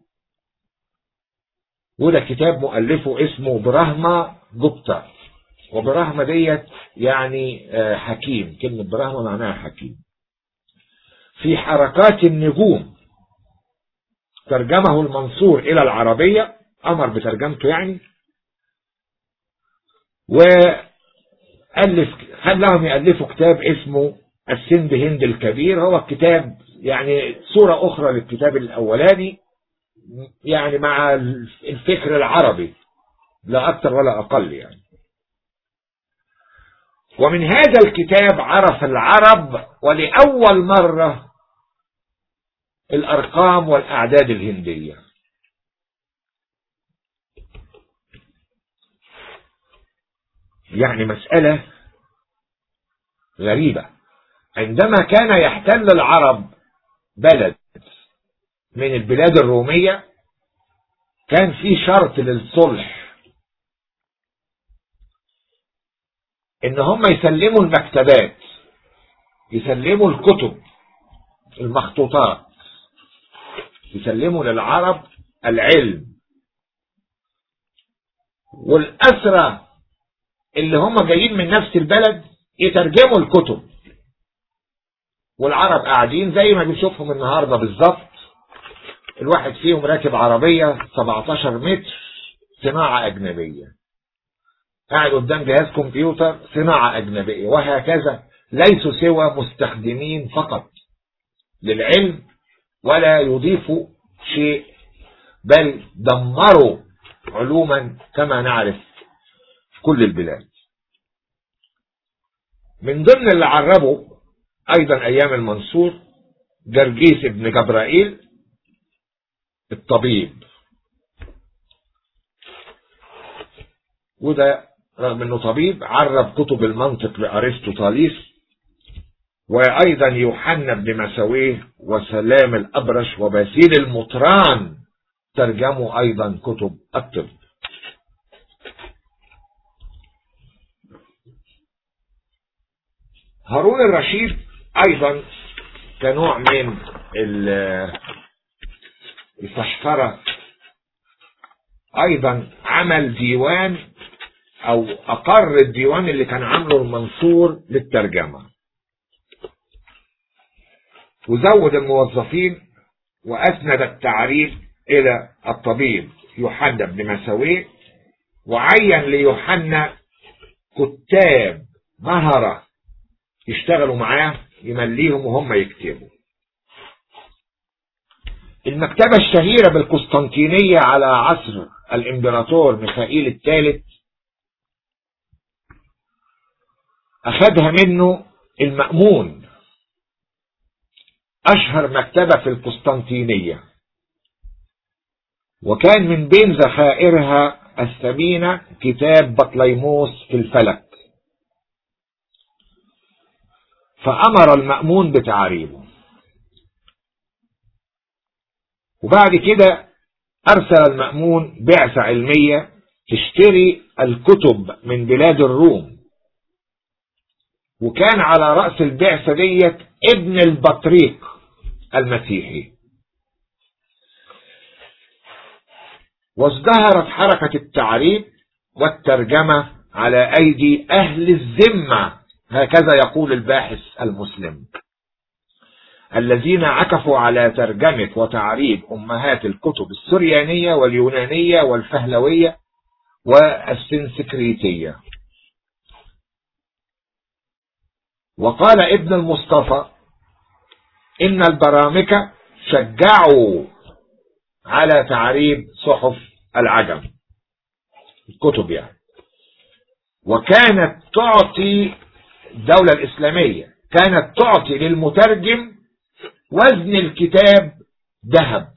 وده كتاب مؤلفه اسمه براهما جوبتا وبراهما ديت يعني حكيم كلمة براهما معناها حكيم في حركات النجوم ترجمه المنصور إلى العربية أمر بترجمته يعني ألف خلاهم يألفوا كتاب اسمه السند هند الكبير هو الكتاب يعني صورة أخرى للكتاب الأولاني يعني مع الفكر العربي لا أكثر ولا أقل يعني ومن هذا الكتاب عرف العرب ولأول مرة الأرقام والأعداد الهندية يعني مسألة غريبة عندما كان يحتل العرب بلد من البلاد الرومية كان في شرط للصلح ان هم يسلموا المكتبات يسلموا الكتب المخطوطات يسلموا للعرب العلم والأسرة اللي هم جايين من نفس البلد يترجموا الكتب والعرب قاعدين زي ما بنشوفهم النهاردة بالظبط الواحد فيهم راكب عربية 17 متر صناعة أجنبية قاعد قدام جهاز كمبيوتر صناعة أجنبية وهكذا ليسوا سوى مستخدمين فقط للعلم ولا يضيفوا شيء بل دمروا علوما كما نعرف في كل البلاد من ضمن اللي عربوا أيضا أيام المنصور جرجيس ابن جبرائيل الطبيب وده رغم انه طبيب عرب كتب المنطق لأرسطوطاليس وأيضا يوحنا بن مساويه وسلام الأبرش وباسيل المطران ترجموا أيضا كتب الطب هارون الرشيد أيضا كنوع من الفشخرة أيضا عمل ديوان أو أقر الديوان اللي كان عامله المنصور للترجمة وزود الموظفين وأسند التعريف إلى الطبيب يوحنا بن مساويه وعين ليوحنا كتاب مهرة يشتغلوا معاه يمليهم وهم يكتبوا المكتبة الشهيرة بالقسطنطينية على عصر الامبراطور ميخائيل الثالث أخذها منه المأمون أشهر مكتبة في القسطنطينية وكان من بين ذخائرها الثمينة كتاب بطليموس في الفلك فأمر المأمون بتعريبه وبعد كده أرسل المأمون بعثة علمية تشتري الكتب من بلاد الروم وكان على رأس البعثة ديت ابن البطريق المسيحي وازدهرت حركة التعريب والترجمة على أيدي أهل الذمة هكذا يقول الباحث المسلم الذين عكفوا على ترجمة وتعريب أمهات الكتب السريانية واليونانية والفهلوية والسنسكريتية وقال ابن المصطفى إن البرامكة شجعوا على تعريب صحف العجم الكتب يعني وكانت تعطي الدولة الإسلامية كانت تعطي للمترجم وزن الكتاب ذهب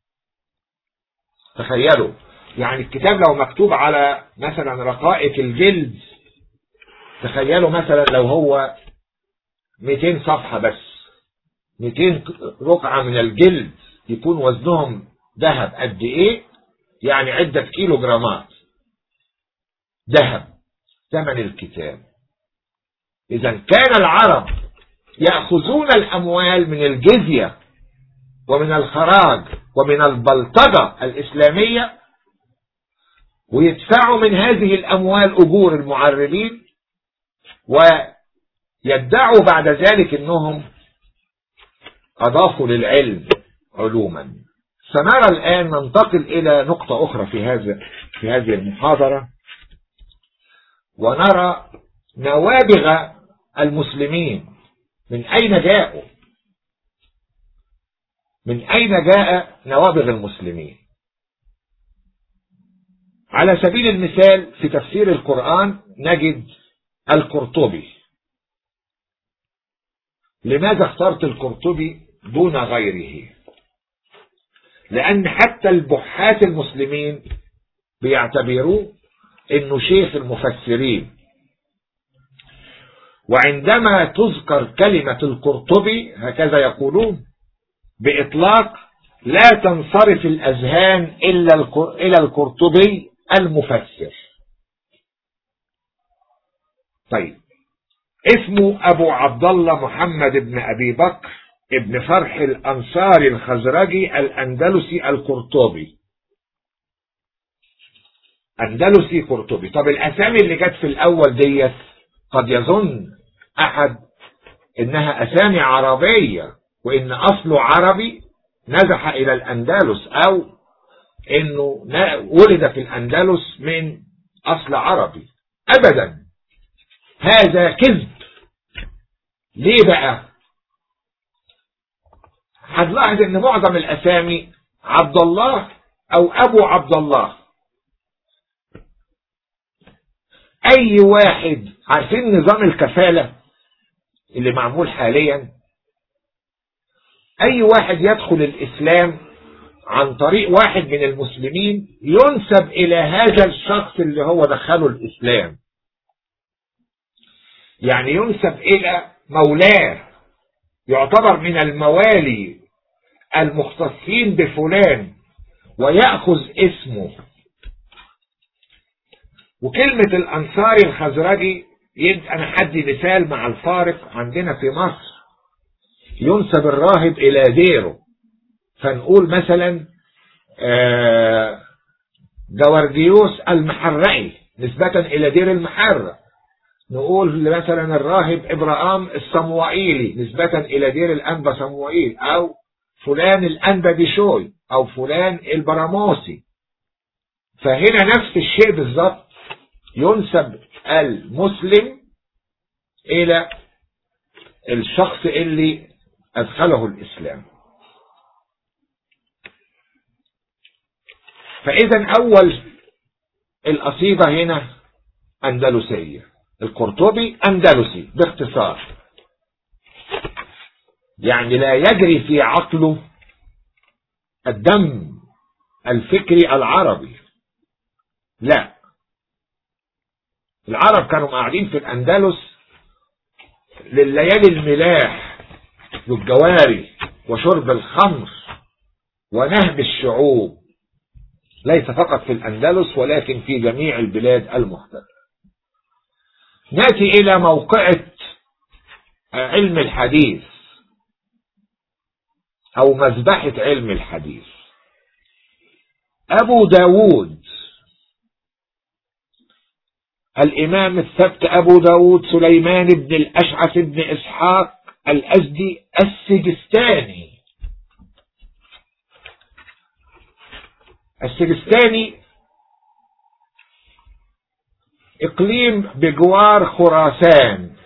تخيلوا يعني الكتاب لو مكتوب على مثلا رقائق الجلد تخيلوا مثلا لو هو 200 صفحة بس 200 رقعة من الجلد يكون وزنهم ذهب قد ايه يعني عدة كيلو جرامات ذهب ثمن الكتاب اذا كان العرب يأخذون الاموال من الجزية ومن الخراج ومن البلطجة الاسلامية ويدفعوا من هذه الاموال اجور المعربين ويدعوا بعد ذلك انهم اضافوا للعلم علوما سنرى الآن ننتقل إلى نقطة أخرى في هذا في هذه المحاضرة ونرى نوابغ المسلمين من أين جاءوا من أين جاء نوابغ المسلمين على سبيل المثال في تفسير القرآن نجد القرطبي لماذا اخترت القرطبي دون غيره لأن حتى البحاث المسلمين بيعتبروه انه شيخ المفسرين وعندما تذكر كلمة القرطبي هكذا يقولون بإطلاق لا تنصرف الأذهان إلا إلى القرطبي المفسر طيب اسمه أبو عبد الله محمد بن أبي بكر ابن فرح الأنصاري الخزرجي الأندلسي القرطبي أندلسي قرطبي طب الأسامي اللي جت في الأول ديت قد يظن أحد إنها أسامي عربية وإن أصله عربي نزح إلى الأندلس أو إنه ولد في الأندلس من أصل عربي أبدا هذا كذب ليه بقى هتلاحظ ان معظم الاسامي عبد الله او ابو عبد الله اي واحد عارفين نظام الكفالة اللي معمول حاليا اي واحد يدخل الاسلام عن طريق واحد من المسلمين ينسب الى هذا الشخص اللي هو دخله الاسلام يعني ينسب الى مولاه يعتبر من الموالي المختصين بفلان ويأخذ اسمه وكلمة الأنصاري الخزرجي أنا حدي مثال مع الفارق عندنا في مصر ينسب الراهب إلى ديره فنقول مثلا جوارجيوس المحرقي نسبة إلى دير المحرة نقول مثلا الراهب إبراهام الصموئيلي نسبة إلى دير الأنبا صموئيل أو فلان الأنبا بشوي أو فلان البراموسي فهنا نفس الشيء بالظبط ينسب المسلم إلى الشخص اللي أدخله الإسلام فإذا أول القصيدة هنا أندلسية القرطبي أندلسي باختصار يعني لا يجري في عقله الدم الفكري العربي لا العرب كانوا قاعدين في الأندلس لليالي الملاح والجواري وشرب الخمر ونهب الشعوب ليس فقط في الأندلس ولكن في جميع البلاد المختلفة نأتي إلى موقعة علم الحديث أو مذبحة علم الحديث أبو داود الإمام الثبت أبو داود سليمان بن الأشعث بن إسحاق الأزدي السجستاني السجستاني إقليم بجوار خراسان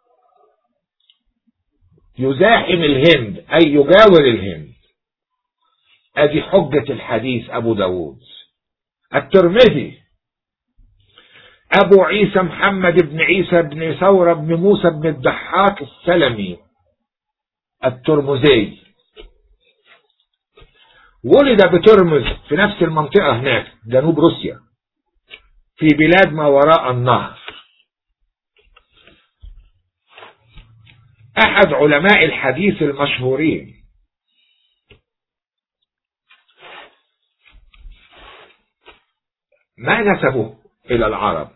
يزاحم الهند أي يجاور الهند أدي حجة الحديث أبو داود الترمذي أبو عيسى محمد بن عيسى بن ثورة بن موسى بن الضحاك السلمي الترمذي ولد بترمز في نفس المنطقة هناك جنوب روسيا في بلاد ما وراء النهر أحد علماء الحديث المشهورين ما نسبه إلى العرب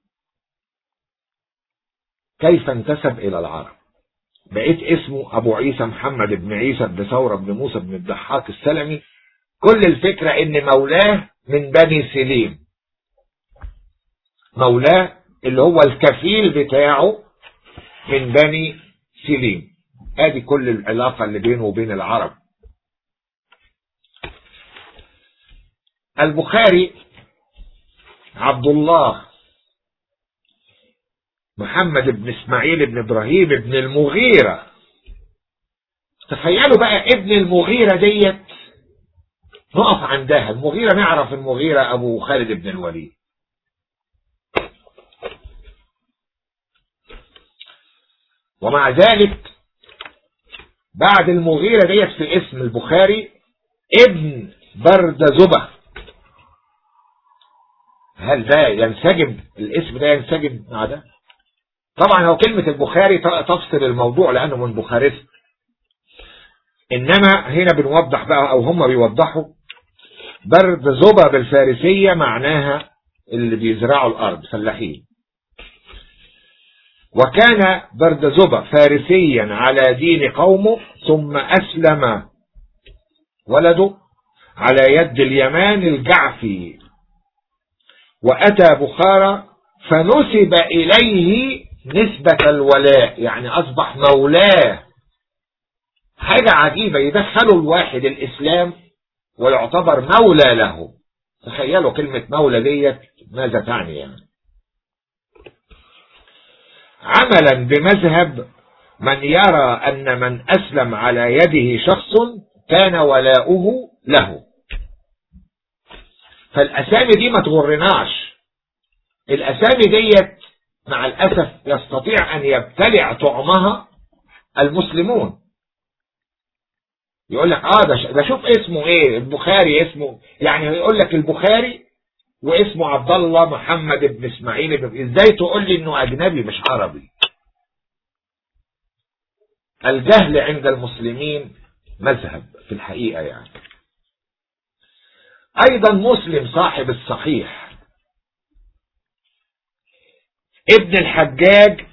كيف انتسب إلى العرب بقيت اسمه أبو عيسى محمد بن عيسى بن ثورة بن موسى بن الضحاك السلمي كل الفكرة إن مولاه من بني سليم مولاه اللي هو الكفيل بتاعه من بني سليم ادي كل العلاقة اللي بينه وبين العرب البخاري عبد الله محمد بن اسماعيل بن ابراهيم بن المغيرة تخيلوا بقى ابن المغيرة ديت نقف عندها المغيرة نعرف المغيرة ابو خالد بن الوليد ومع ذلك بعد المغيرة ديت في اسم البخاري ابن بردزبة هل ده ينسجم الاسم ده ينسجم مع ده طبعا هو كلمة البخاري تفصل الموضوع لأنه من بخارست إنما هنا بنوضح بقى أو هم بيوضحوا بردزبة بالفارسية معناها اللي بيزرعوا الأرض فلاحين وكان بردزبة فارسيا على دين قومه ثم أسلم ولده على يد اليمان الجعفي وأتى بخارى فنسب إليه نسبة الولاء يعني أصبح مولاه حاجة عجيبة يدخلوا الواحد الإسلام ويعتبر مولى له تخيلوا كلمة مولى ديت ماذا تعني يعني عملا بمذهب من يرى أن من أسلم على يده شخص كان ولاؤه له فالأسامي دي ما تغرناش الأسامي ديت مع الأسف يستطيع أن يبتلع طعمها المسلمون يقول لك اه ده ده شوف اسمه ايه البخاري اسمه يعني يقول لك البخاري واسمه عبد الله محمد بن اسماعيل بن ازاي تقول لي انه اجنبي مش عربي الجهل عند المسلمين مذهب في الحقيقة يعني ايضا مسلم صاحب الصحيح ابن الحجاج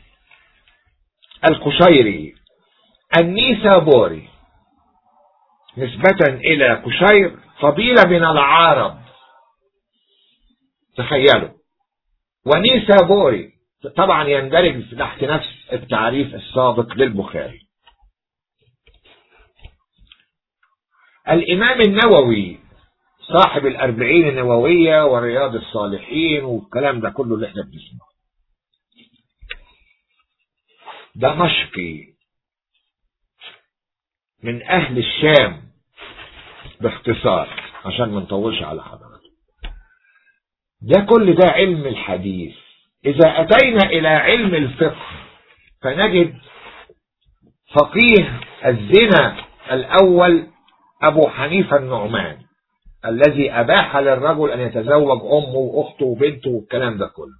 القشيري النيسابوري نسبة إلى قشير قبيلة من العرب تخيلوا ونيسابوري طبعا يندرج تحت نفس التعريف السابق للبخاري الإمام النووي صاحب الأربعين النووية ورياض الصالحين والكلام ده كله اللي احنا بنسمعه دمشقي من أهل الشام باختصار عشان ما نطولش على حضرتك ده كل ده علم الحديث إذا أتينا إلى علم الفقه فنجد فقيه الزنا الأول أبو حنيفة النعمان الذي أباح للرجل أن يتزوج أمه وأخته وبنته والكلام ده كله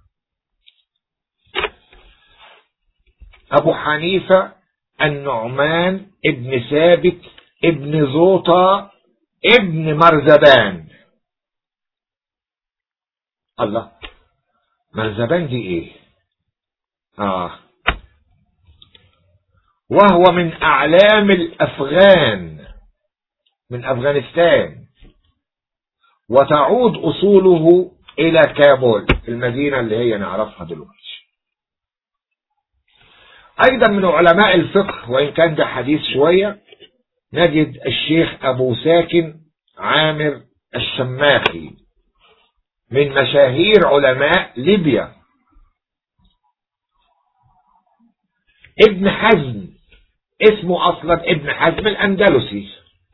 أبو حنيفة النعمان ابن ثابت ابن زوطة ابن مرزبان الله مرزبان دي ايه اه وهو من اعلام الافغان من افغانستان وتعود اصوله الى كابول المدينة اللي هي نعرفها دلوقتي ايضا من علماء الفقه وان كان ده حديث شوية نجد الشيخ ابو ساكن عامر الشماخي من مشاهير علماء ليبيا ابن حزم اسمه اصلا ابن حزم الاندلسي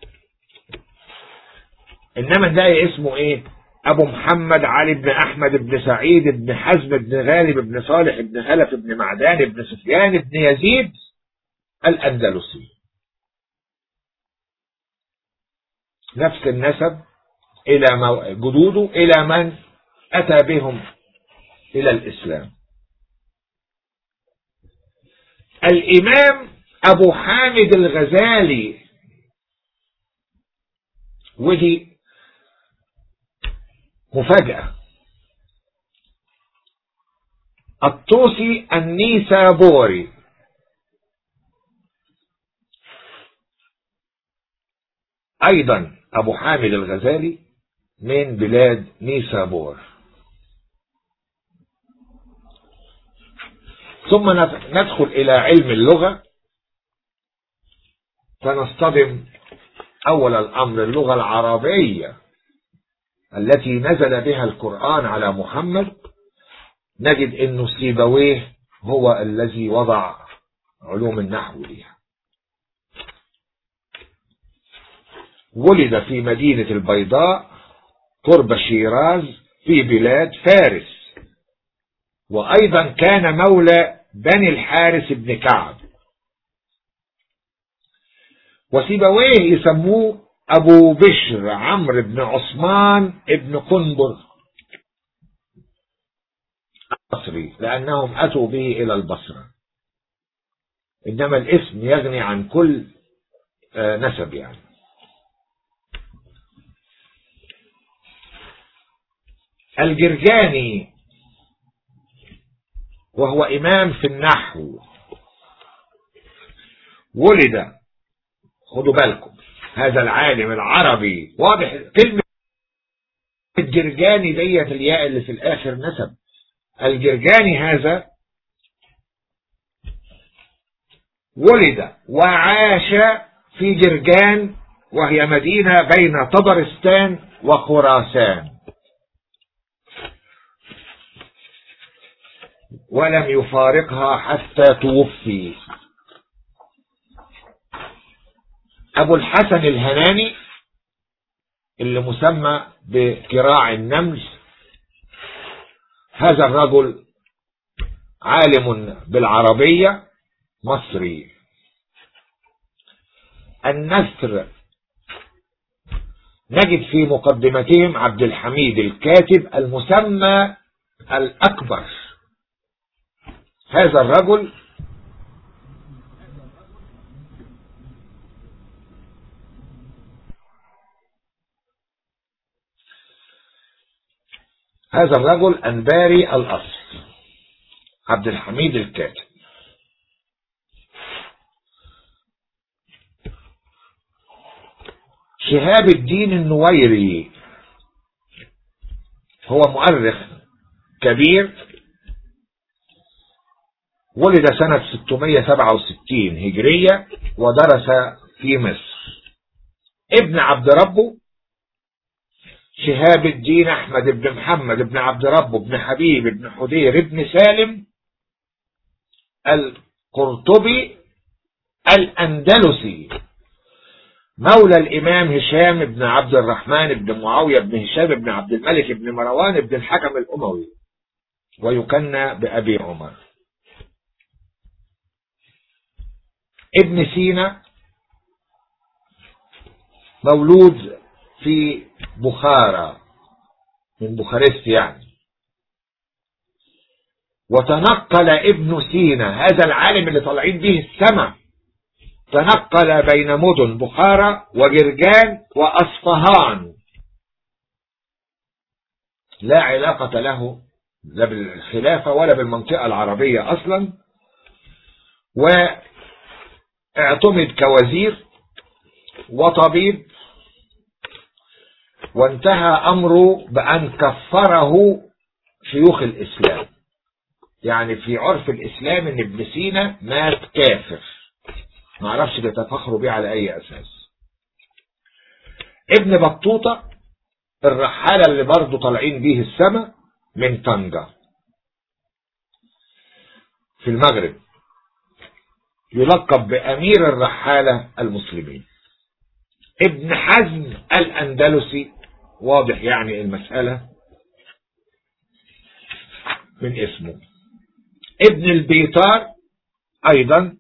انما ده اسمه ايه ابو محمد علي بن احمد بن سعيد بن حزم بن غالب بن صالح بن خلف بن معدان بن سفيان بن يزيد الاندلسي نفس النسب الى جدوده الى من اتى بهم الى الاسلام الامام ابو حامد الغزالي ودي مفاجأة الطوسي النيسابوري أيضا أبو حامد الغزالي من بلاد نيسابور ثم ندخل إلى علم اللغة فنصطدم أول الأمر اللغة العربية التي نزل بها القرآن على محمد نجد انه سيبويه هو الذي وضع علوم النحو لها ولد في مدينة البيضاء قرب شيراز في بلاد فارس وأيضا كان مولى بني الحارس بن كعب وسيبويه يسموه أبو بشر عمرو بن عثمان بن قنبر البصري لأنهم أتوا به إلى البصرة إنما الاسم يغني عن كل نسب يعني الجرجاني وهو إمام في النحو ولد خدوا بالكم هذا العالم العربي واضح كلمة الجرجاني ديت الياء اللي في الآخر نسب الجرجاني هذا ولد وعاش في جرجان وهي مدينة بين طبرستان وخراسان ولم يفارقها حتى توفي أبو الحسن الهناني اللي مسمى بكراع النمل هذا الرجل عالم بالعربية مصري النثر نجد في مقدمتهم عبد الحميد الكاتب المسمى الأكبر هذا الرجل هذا الرجل أنباري الأصل عبد الحميد الكاتب شهاب الدين النويري هو مؤرخ كبير ولد سنة 667 هجرية ودرس في مصر ابن عبد ربه شهاب الدين أحمد بن محمد بن عبد ربه بن حبيب بن حدير بن سالم القرطبي الأندلسي مولى الإمام هشام بن عبد الرحمن بن معاوية بن هشام بن عبد الملك بن مروان بن الحكم الأموي ويكنى بأبي عمر ابن سينا مولود في بخارى من بخارست يعني وتنقل ابن سينا هذا العالم اللي طالعين به السماء تنقل بين مدن بخارى وجرجان وأصفهان لا علاقة له لا بالخلافة ولا بالمنطقة العربية أصلا واعتمد كوزير وطبيب وانتهى أمره بأن كفره شيوخ الإسلام يعني في عرف الإسلام ان ابن سينا مات كافر ما اعرفش بيتفخروا بيه على اي اساس ابن بطوطة الرحالة اللي برضه طالعين بيه السماء من طنجة في المغرب يلقب بأمير الرحالة المسلمين ابن حزم الأندلسي واضح يعني المسألة من اسمه ابن البيطار أيضا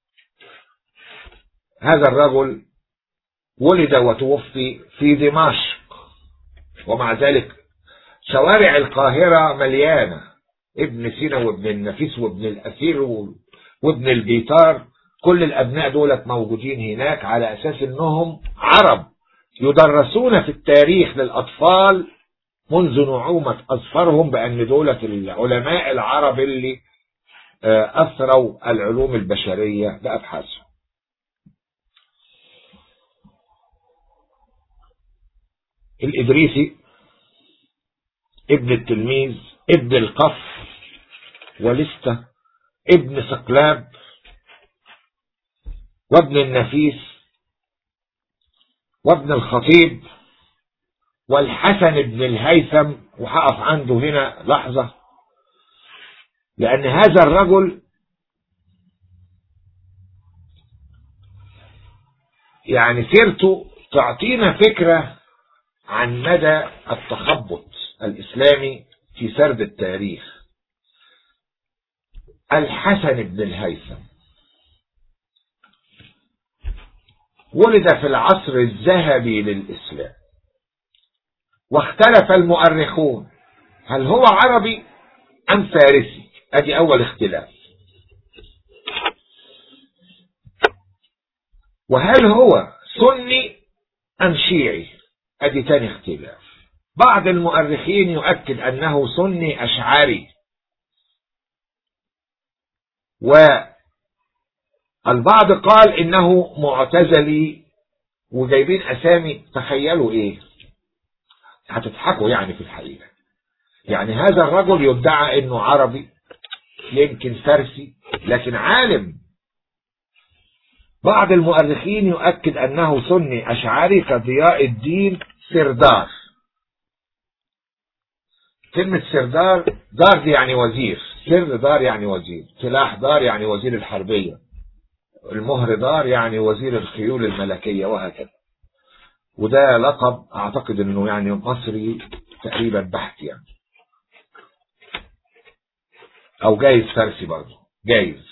هذا الرجل ولد وتوفي في دمشق ومع ذلك شوارع القاهرة مليانة ابن سينا وابن النفيس وابن الأثير وابن البيطار كل الأبناء دولت موجودين هناك على أساس أنهم عرب يدرسون في التاريخ للأطفال منذ نعومة أظفرهم بأن دولة العلماء العرب اللي أثروا العلوم البشرية بأبحاثهم الإدريسي ابن التلميذ ابن القف ولستة ابن سقلاب وابن النفيس وابن الخطيب والحسن بن الهيثم وهقف عنده هنا لحظة لأن هذا الرجل يعني سيرته تعطينا فكرة عن مدى التخبط الإسلامي في سرد التاريخ الحسن بن الهيثم ولد في العصر الذهبي للإسلام واختلف المؤرخون هل هو عربي أم فارسي ادي أول اختلاف وهل هو سني أم شيعي ادي تاني اختلاف بعض المؤرخين يؤكد أنه سني أشعري والبعض قال إنه معتزلي وجايبين أسامي تخيلوا إيه هتضحكوا يعني في الحقيقة يعني هذا الرجل يدعى إنه عربي يمكن فارسي لكن عالم بعض المؤرخين يؤكد أنه سني أشعري كضياء الدين سردار كلمة سردار دار دي يعني وزير سر دار يعني وزير سلاح دار يعني وزير الحربية المهر دار يعني وزير الخيول الملكية وهكذا وده لقب اعتقد انه يعني مصري تقريبا بحت يعني او جايز فارسي برضه جايز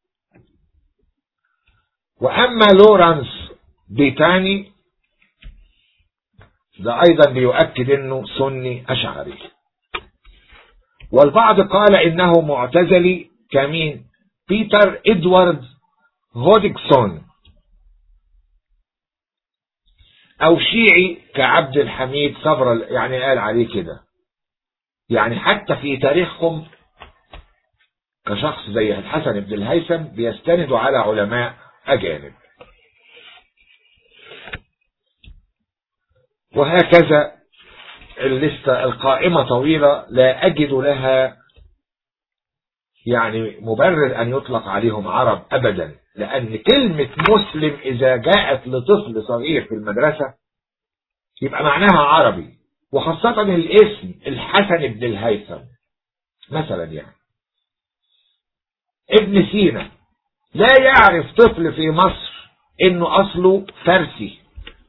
واما لورانس بيتاني ده ايضا بيؤكد انه سني اشعري والبعض قال انه معتزلي كمين بيتر ادوارد هوديكسون او شيعي كعبد الحميد صبر يعني قال عليه كده يعني حتى في تاريخهم كشخص زي الحسن بن الهيثم بيستندوا على علماء اجانب وهكذا اللستة القائمة طويلة لا أجد لها يعني مبرر أن يطلق عليهم عرب أبدا لأن كلمة مسلم إذا جاءت لطفل صغير في المدرسة يبقى معناها عربي وخاصة الاسم الحسن بن الهيثم مثلا يعني ابن سينا لا يعرف طفل في مصر انه اصله فارسي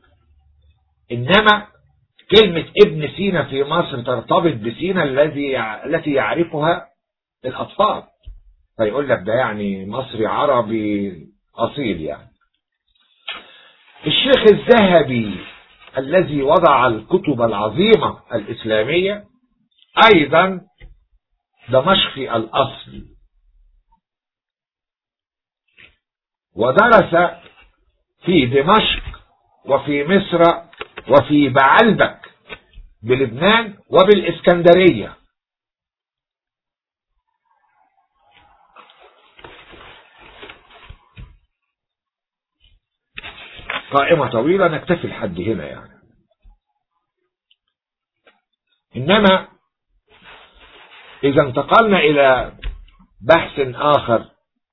انما كلمة ابن سينا في مصر ترتبط بسينا الذي التي يعرفها الأطفال فيقول لك ده يعني مصري عربي أصيل يعني الشيخ الذهبي الذي وضع الكتب العظيمة الإسلامية أيضا دمشقي الأصل ودرس في دمشق وفي مصر وفي بعلبك بلبنان وبالإسكندرية قائمة طويلة نكتفي لحد هنا يعني إنما إذا انتقلنا إلى بحث آخر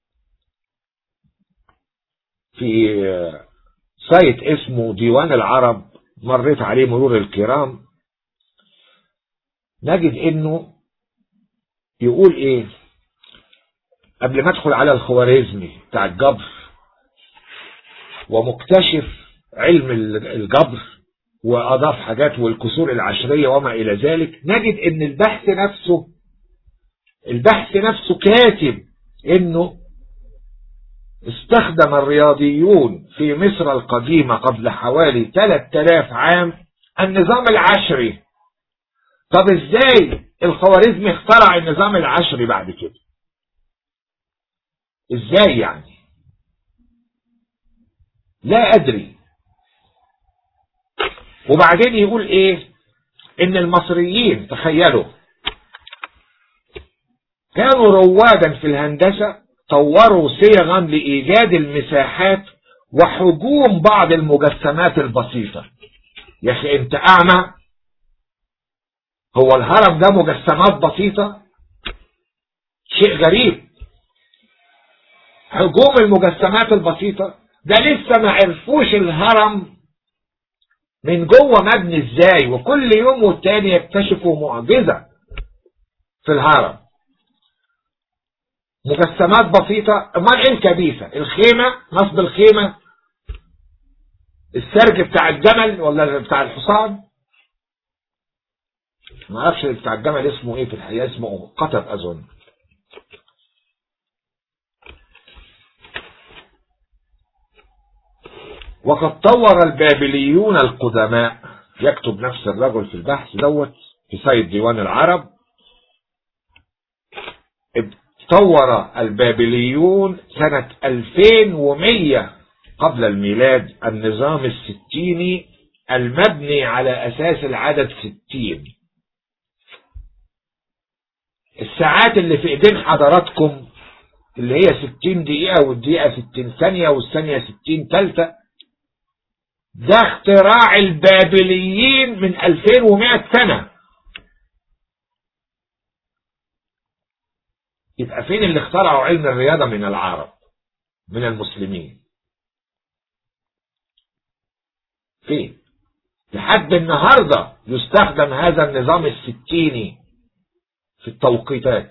في سايت اسمه ديوان العرب مريت عليه مرور الكرام نجد انه يقول ايه قبل ما ادخل على الخوارزمي بتاع الجبر ومكتشف علم الجبر واضاف حاجات والكسور العشرية وما الى ذلك نجد ان البحث نفسه البحث نفسه كاتب انه استخدم الرياضيون في مصر القديمة قبل حوالي 3000 عام النظام العشري طب ازاي الخوارزمي اخترع النظام العشري بعد كده ازاي يعني لا ادري وبعدين يقول ايه ان المصريين تخيلوا كانوا روادا في الهندسة طوروا صيغا لإيجاد المساحات وحجوم بعض المجسمات البسيطة يا أخي أنت أعمى هو الهرم ده مجسمات بسيطة شيء غريب حجوم المجسمات البسيطة ده لسه ما عرفوش الهرم من جوه مبني ازاي وكل يوم والتاني يكتشفوا معجزة في الهرم مجسمات بسيطة امال ايه الكبيسة الخيمة نصب الخيمة السرج بتاع الجمل ولا بتاع الحصان ما اعرفش بتاع الجمل اسمه ايه في الحقيقة اسمه قطب اظن وقد طور البابليون القدماء يكتب نفس الرجل في البحث دوت في سيد ديوان العرب طور البابليون سنة 2100 قبل الميلاد النظام الستيني المبني على أساس العدد ستين الساعات اللي في ايدين حضراتكم اللي هي ستين دقيقة والدقيقة ستين ثانية والثانية ستين تالتة ده اختراع البابليين من 2100 سنة يبقى فين اللي اخترعوا علم الرياضة من العرب من المسلمين فين لحد النهاردة يستخدم هذا النظام الستيني في التوقيتات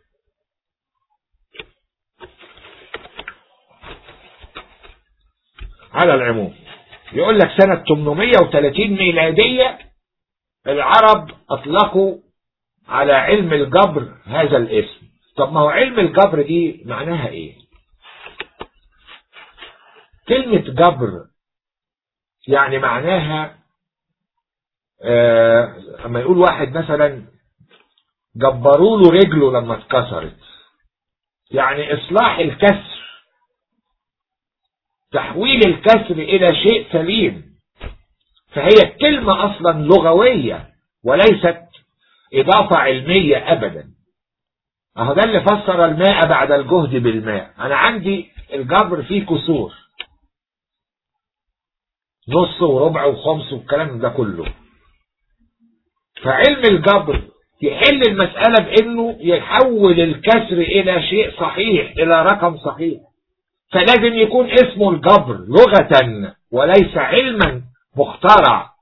على العموم يقول لك سنة 830 ميلادية العرب أطلقوا على علم الجبر هذا الاسم طب ما هو علم الجبر دي معناها ايه كلمة جبر يعني معناها آه اما يقول واحد مثلا جبروا له رجله لما اتكسرت يعني اصلاح الكسر تحويل الكسر الى شيء سليم فهي الكلمة اصلا لغوية وليست اضافة علمية ابدا اهو ده اللي فسر الماء بعد الجهد بالماء انا عندي الجبر فيه كسور نص وربع وخمس والكلام ده كله فعلم الجبر يحل المسألة بانه يحول الكسر الى شيء صحيح الى رقم صحيح فلازم يكون اسمه الجبر لغة وليس علما مخترع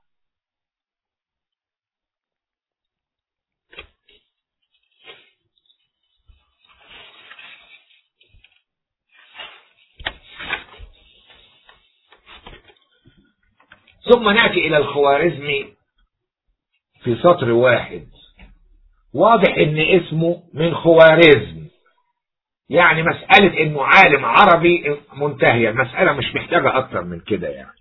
ثم نأتي إلى الخوارزمي في سطر واحد واضح ان اسمه من خوارزم يعني مسألة انه عالم عربي منتهية المسألة مش محتاجة اكتر من كده يعني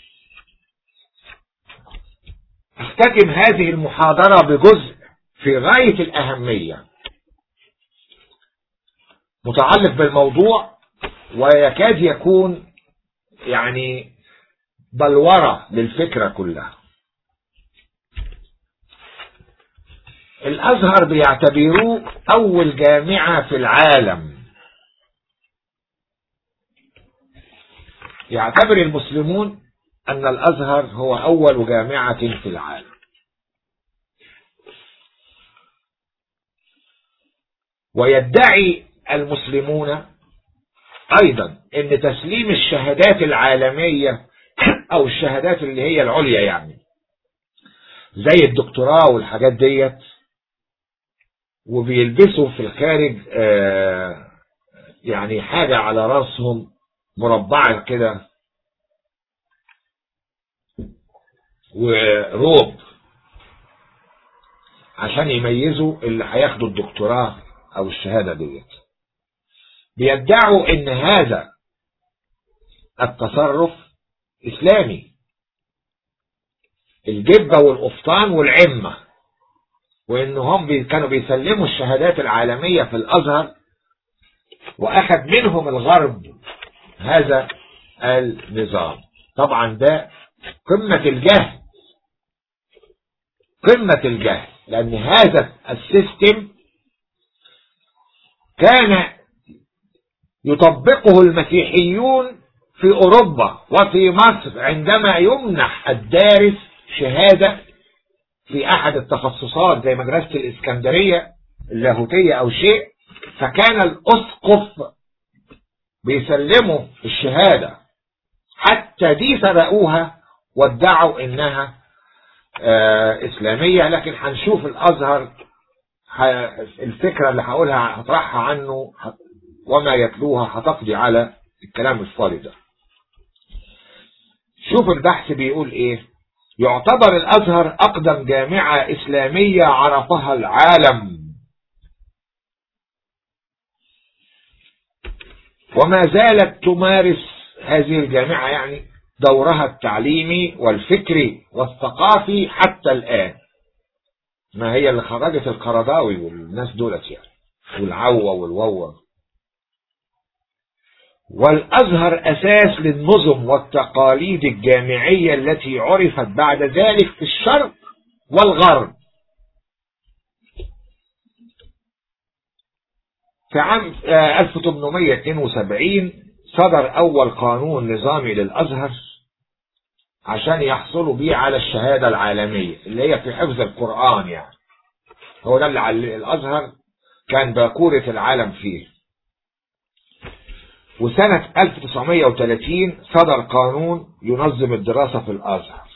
اختتم هذه المحاضرة بجزء في غاية الأهمية متعلق بالموضوع ويكاد يكون يعني بلورة للفكرة كلها الأزهر بيعتبروه أول جامعة في العالم يعتبر المسلمون أن الأزهر هو أول جامعة في العالم ويدعي المسلمون أيضا أن تسليم الشهادات العالمية أو الشهادات اللي هي العليا يعني زي الدكتوراه والحاجات ديت وبيلبسوا في الخارج آه يعني حاجة على راسهم مربعة كده وروب عشان يميزوا اللي هياخدوا الدكتوراه او الشهادة ديت بيدعوا ان هذا التصرف اسلامي الجبة والقفطان والعمة وانهم بي كانوا بيسلموا الشهادات العالمية في الازهر واخذ منهم الغرب هذا النظام طبعا ده قمة الجهل قمة الجهل لان هذا السيستم كان يطبقه المسيحيون في اوروبا وفي مصر عندما يمنح الدارس شهادة في احد التخصصات زي مدرسة الاسكندرية اللاهوتية او شيء فكان الاسقف بيسلموا الشهادة حتى دي سبقوها وادعوا انها آه اسلامية لكن هنشوف الازهر الفكرة اللي هقولها هطرحها عنه وما يتلوها هتقضي على الكلام الفاضي ده شوف البحث بيقول ايه يعتبر الازهر اقدم جامعة اسلامية عرفها العالم وما زالت تمارس هذه الجامعة يعني دورها التعليمي والفكري والثقافي حتى الآن ما هي اللي خرجت القرضاوي والناس دولت يعني والعوة والووة والأزهر أساس للنظم والتقاليد الجامعية التي عرفت بعد ذلك في الشرق والغرب في عام 1872 صدر أول قانون نظامي للأزهر عشان يحصلوا بيه على الشهادة العالمية اللي هي في حفظ القرآن يعني هو ده اللي الأزهر كان باكورة العالم فيه وسنة 1930 صدر قانون ينظم الدراسة في الأزهر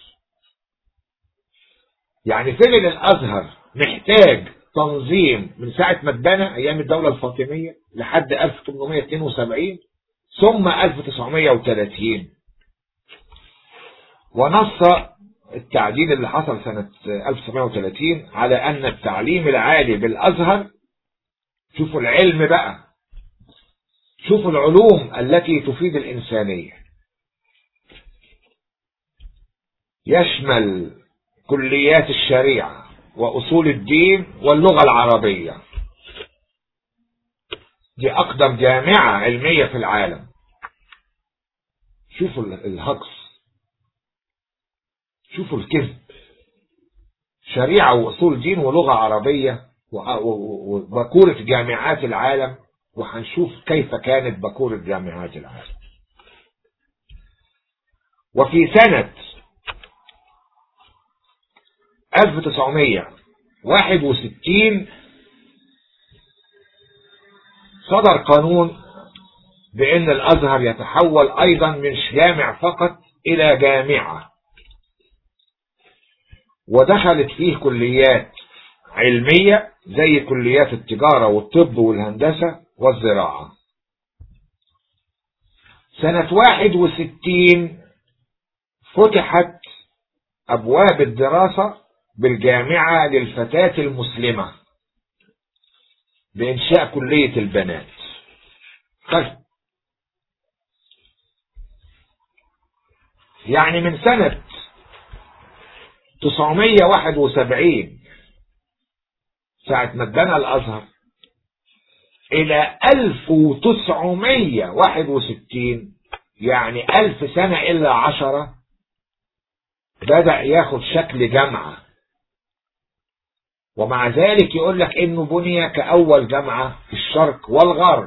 يعني فعل الأزهر محتاج تنظيم من ساعة ما اتبنى أيام الدولة الفاطمية لحد 1872 ثم 1930 ونص التعديل اللي حصل سنة 1930 على أن التعليم العالي بالأزهر شوفوا العلم بقى شوفوا العلوم التي تفيد الإنسانية يشمل كليات الشريعة وأصول الدين واللغة العربية دي أقدم جامعة علمية في العالم شوفوا الهجص شوفوا الكذب شريعة وأصول دين ولغة عربية وبكورة جامعات العالم وهنشوف كيف كانت بكورة جامعات العالم وفي سنة 1961 صدر قانون بأن الأزهر يتحول أيضا من جامع فقط إلى جامعة ودخلت فيه كليات علمية زي كليات التجارة والطب والهندسة والزراعة سنة 61 فتحت أبواب الدراسة بالجامعة للفتاة المسلمة بإنشاء كلية البنات طيب يعني من سنة 971 ساعة ما اتبنى الأزهر إلى 1961 يعني ألف سنة إلا عشرة بدأ ياخد شكل جامعة ومع ذلك يقول لك إنه بني كأول جامعة في الشرق والغرب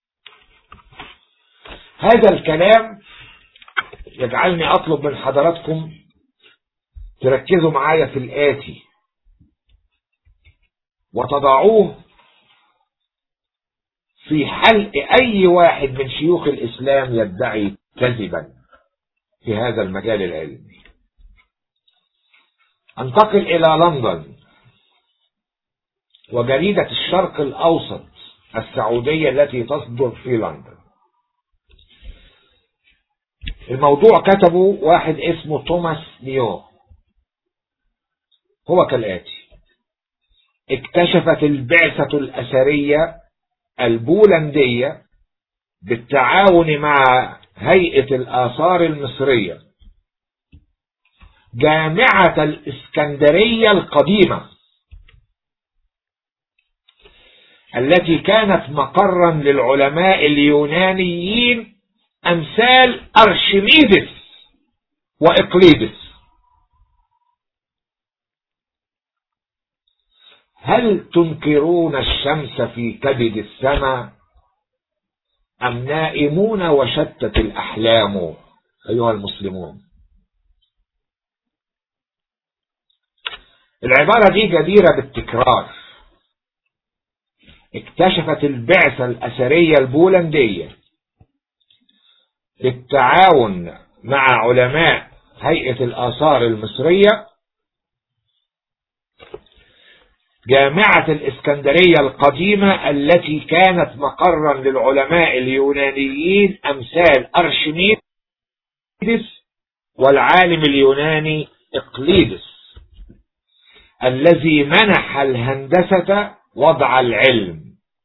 هذا الكلام يجعلني أطلب من حضراتكم تركزوا معايا في الآتي وتضعوه في حلق أي واحد من شيوخ الإسلام يدعي كذبا في هذا المجال العلمي انتقل إلى لندن وجريدة الشرق الأوسط السعودية التي تصدر في لندن الموضوع كتبه واحد اسمه توماس نيو هو كالآتي اكتشفت البعثة الأثرية البولندية بالتعاون مع هيئة الآثار المصرية جامعة الإسكندرية القديمة التي كانت مقرا للعلماء اليونانيين أمثال أرشميدس وإقليدس هل تنكرون الشمس في كبد السماء أم نائمون وشتت الأحلام أيها المسلمون العبارة دي جديرة بالتكرار اكتشفت البعثة الأثرية البولندية بالتعاون مع علماء هيئة الآثار المصرية جامعة الإسكندرية القديمة التي كانت مقرا للعلماء اليونانيين أمثال أرشميدس والعالم اليوناني إقليدس الذي منح الهندسة وضع العلم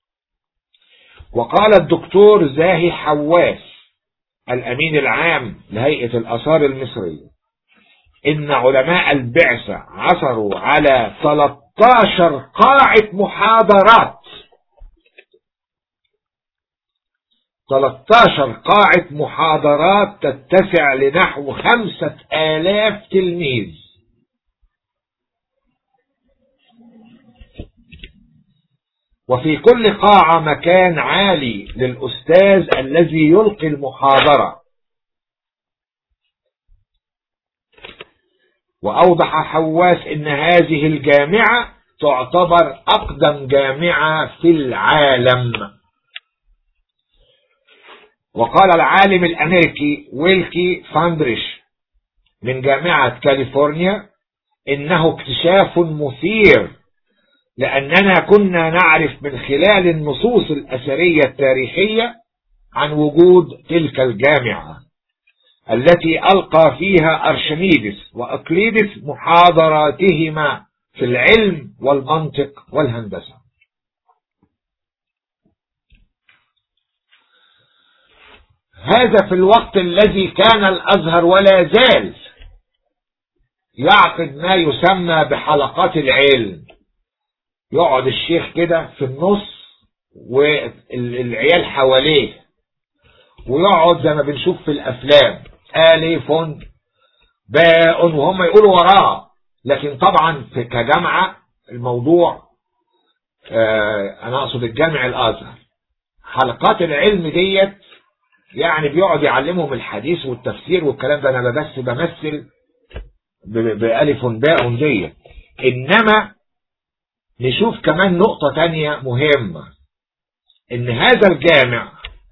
وقال الدكتور زاهي حواس الأمين العام لهيئة الآثار المصرية إن علماء البعثة عثروا على 13 قاعة محاضرات 13 قاعة محاضرات تتسع لنحو خمسة آلاف تلميذ وفي كل قاعة مكان عالي للأستاذ الذي يلقي المحاضرة وأوضح حواس إن هذه الجامعة تعتبر أقدم جامعة في العالم وقال العالم الأمريكي ويلكي فاندريش من جامعة كاليفورنيا إنه اكتشاف مثير لأننا كنا نعرف من خلال النصوص الأثرية التاريخية عن وجود تلك الجامعة التي ألقى فيها أرشميدس وأقليدس محاضراتهما في العلم والمنطق والهندسة هذا في الوقت الذي كان الأزهر ولا زال يعقد ما يسمى بحلقات العلم يقعد الشيخ كده في النص والعيال حواليه ويقعد زي ما بنشوف في الأفلام ألف باء وهم يقولوا وراه لكن طبعا في كجامعة الموضوع آه أنا أقصد الجامع الأزهر حلقات العلم ديت يعني بيقعد يعلمهم الحديث والتفسير والكلام ده أنا بس بمثل بألف باء ديت إنما نشوف كمان نقطة تانية مهمة إن هذا الجامع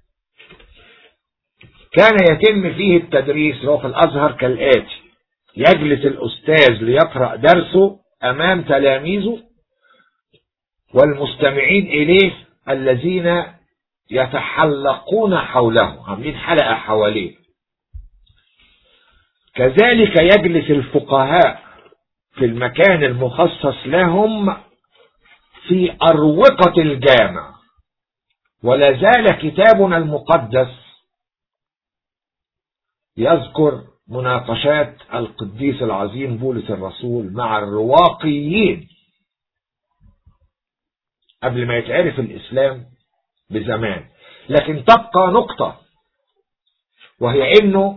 كان يتم فيه التدريس هو في الأزهر كالآتي يجلس الأستاذ ليقرأ درسه أمام تلاميذه والمستمعين إليه الذين يتحلقون حوله عاملين حلقة حواليه كذلك يجلس الفقهاء في المكان المخصص لهم في أروقة الجامع ولا زال كتابنا المقدس يذكر مناقشات القديس العظيم بولس الرسول مع الرواقيين قبل ما يتعرف الإسلام بزمان لكن تبقى نقطة وهي انه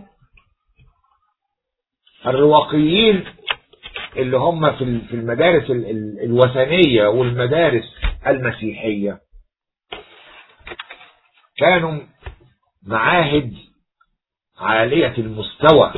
الرواقيين اللي هم في المدارس الوثنية والمدارس المسيحية كانوا معاهد عالية المستوى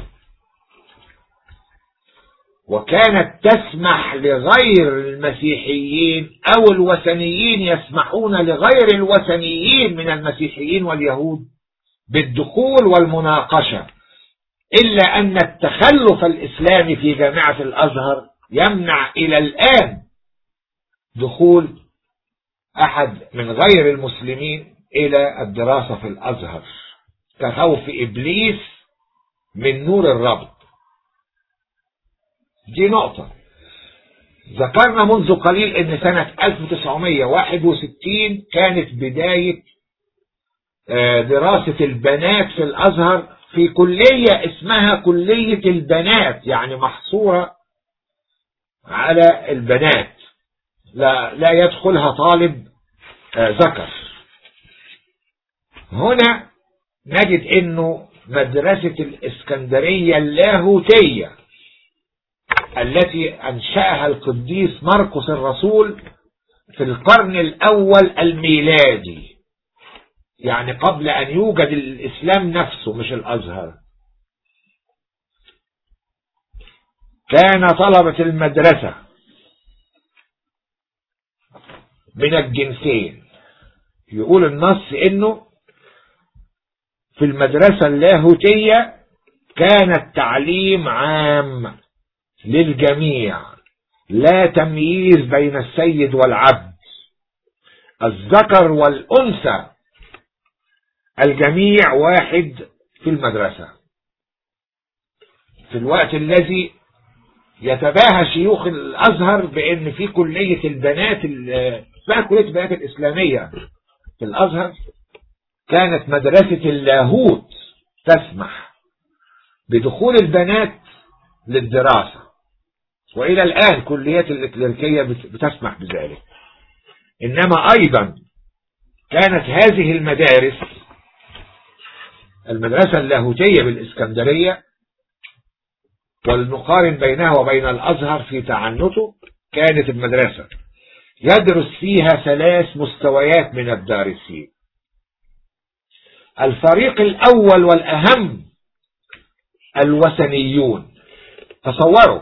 وكانت تسمح لغير المسيحيين أو الوثنيين يسمحون لغير الوثنيين من المسيحيين واليهود بالدخول والمناقشة إلا أن التخلف الإسلامي في جامعة الأزهر يمنع إلى الآن دخول أحد من غير المسلمين إلى الدراسة في الأزهر كخوف إبليس من نور الرب دي نقطة ذكرنا منذ قليل ان سنة 1961 كانت بداية دراسة البنات في الازهر في كلية اسمها كلية البنات يعني محصورة على البنات لا, لا يدخلها طالب ذكر هنا نجد انه مدرسة الاسكندرية اللاهوتية التي انشأها القديس مرقس الرسول في القرن الاول الميلادي يعني قبل ان يوجد الاسلام نفسه مش الازهر كان طلبة المدرسة من الجنسين يقول النص انه في المدرسة اللاهوتية كان التعليم عام للجميع لا تمييز بين السيد والعبد الذكر والأنثى الجميع واحد في المدرسة في الوقت الذي يتباهى شيوخ الأزهر بأن في كلية البنات اسمها كلية البنات الإسلامية في الأزهر كانت مدرسة اللاهوت تسمح بدخول البنات للدراسة وإلى الآن كليات الإكليركية بتسمح بذلك إنما أيضا كانت هذه المدارس المدرسة اللاهوتية بالإسكندرية ولنقارن بينها وبين الأزهر في تعنته كانت المدرسة يدرس فيها ثلاث مستويات من الدارسين الفريق الأول والأهم الوثنيون تصوروا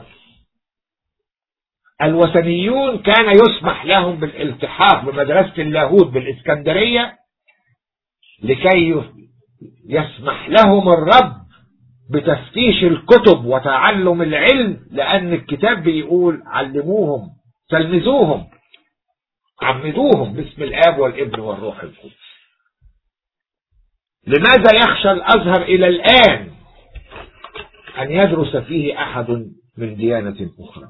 الوثنيون كان يسمح لهم بالالتحاق بمدرسة اللاهوت بالإسكندرية لكي يسمح لهم الرب بتفتيش الكتب وتعلم العلم لأن الكتاب بيقول علموهم تلمذوهم عمدوهم باسم الآب والابن والروح القدس لماذا يخشى الأزهر إلى الآن أن يدرس فيه أحد من ديانة أخرى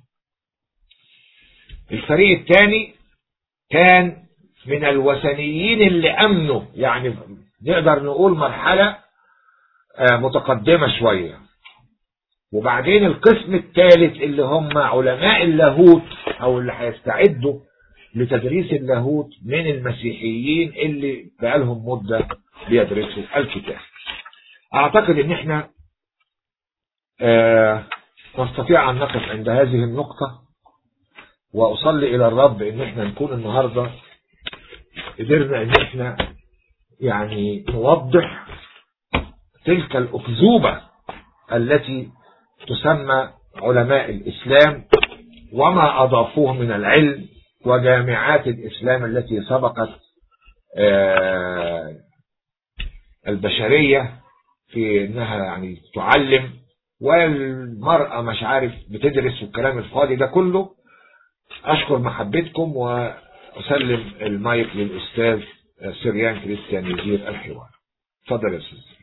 الفريق الثاني كان من الوثنيين اللي أمنوا يعني نقدر نقول مرحلة متقدمة شوية وبعدين القسم الثالث اللي هم علماء اللاهوت او اللي هيستعدوا لتدريس اللاهوت من المسيحيين اللي بقالهم مدة بيدرسوا الكتاب اعتقد ان احنا آه نستطيع ان نقف عند هذه النقطة واصلي الى الرب ان احنا نكون النهاردة قدرنا ان احنا يعني نوضح تلك الأكذوبة التي تسمى علماء الإسلام وما أضافوه من العلم وجامعات الإسلام التي سبقت البشرية في انها يعني تعلم والمرأة مش عارف بتدرس والكلام الفاضي ده كله اشكر محبتكم واسلم المايك للاستاذ سريان كريستيان يزير الحوار اتفضل يا استاذ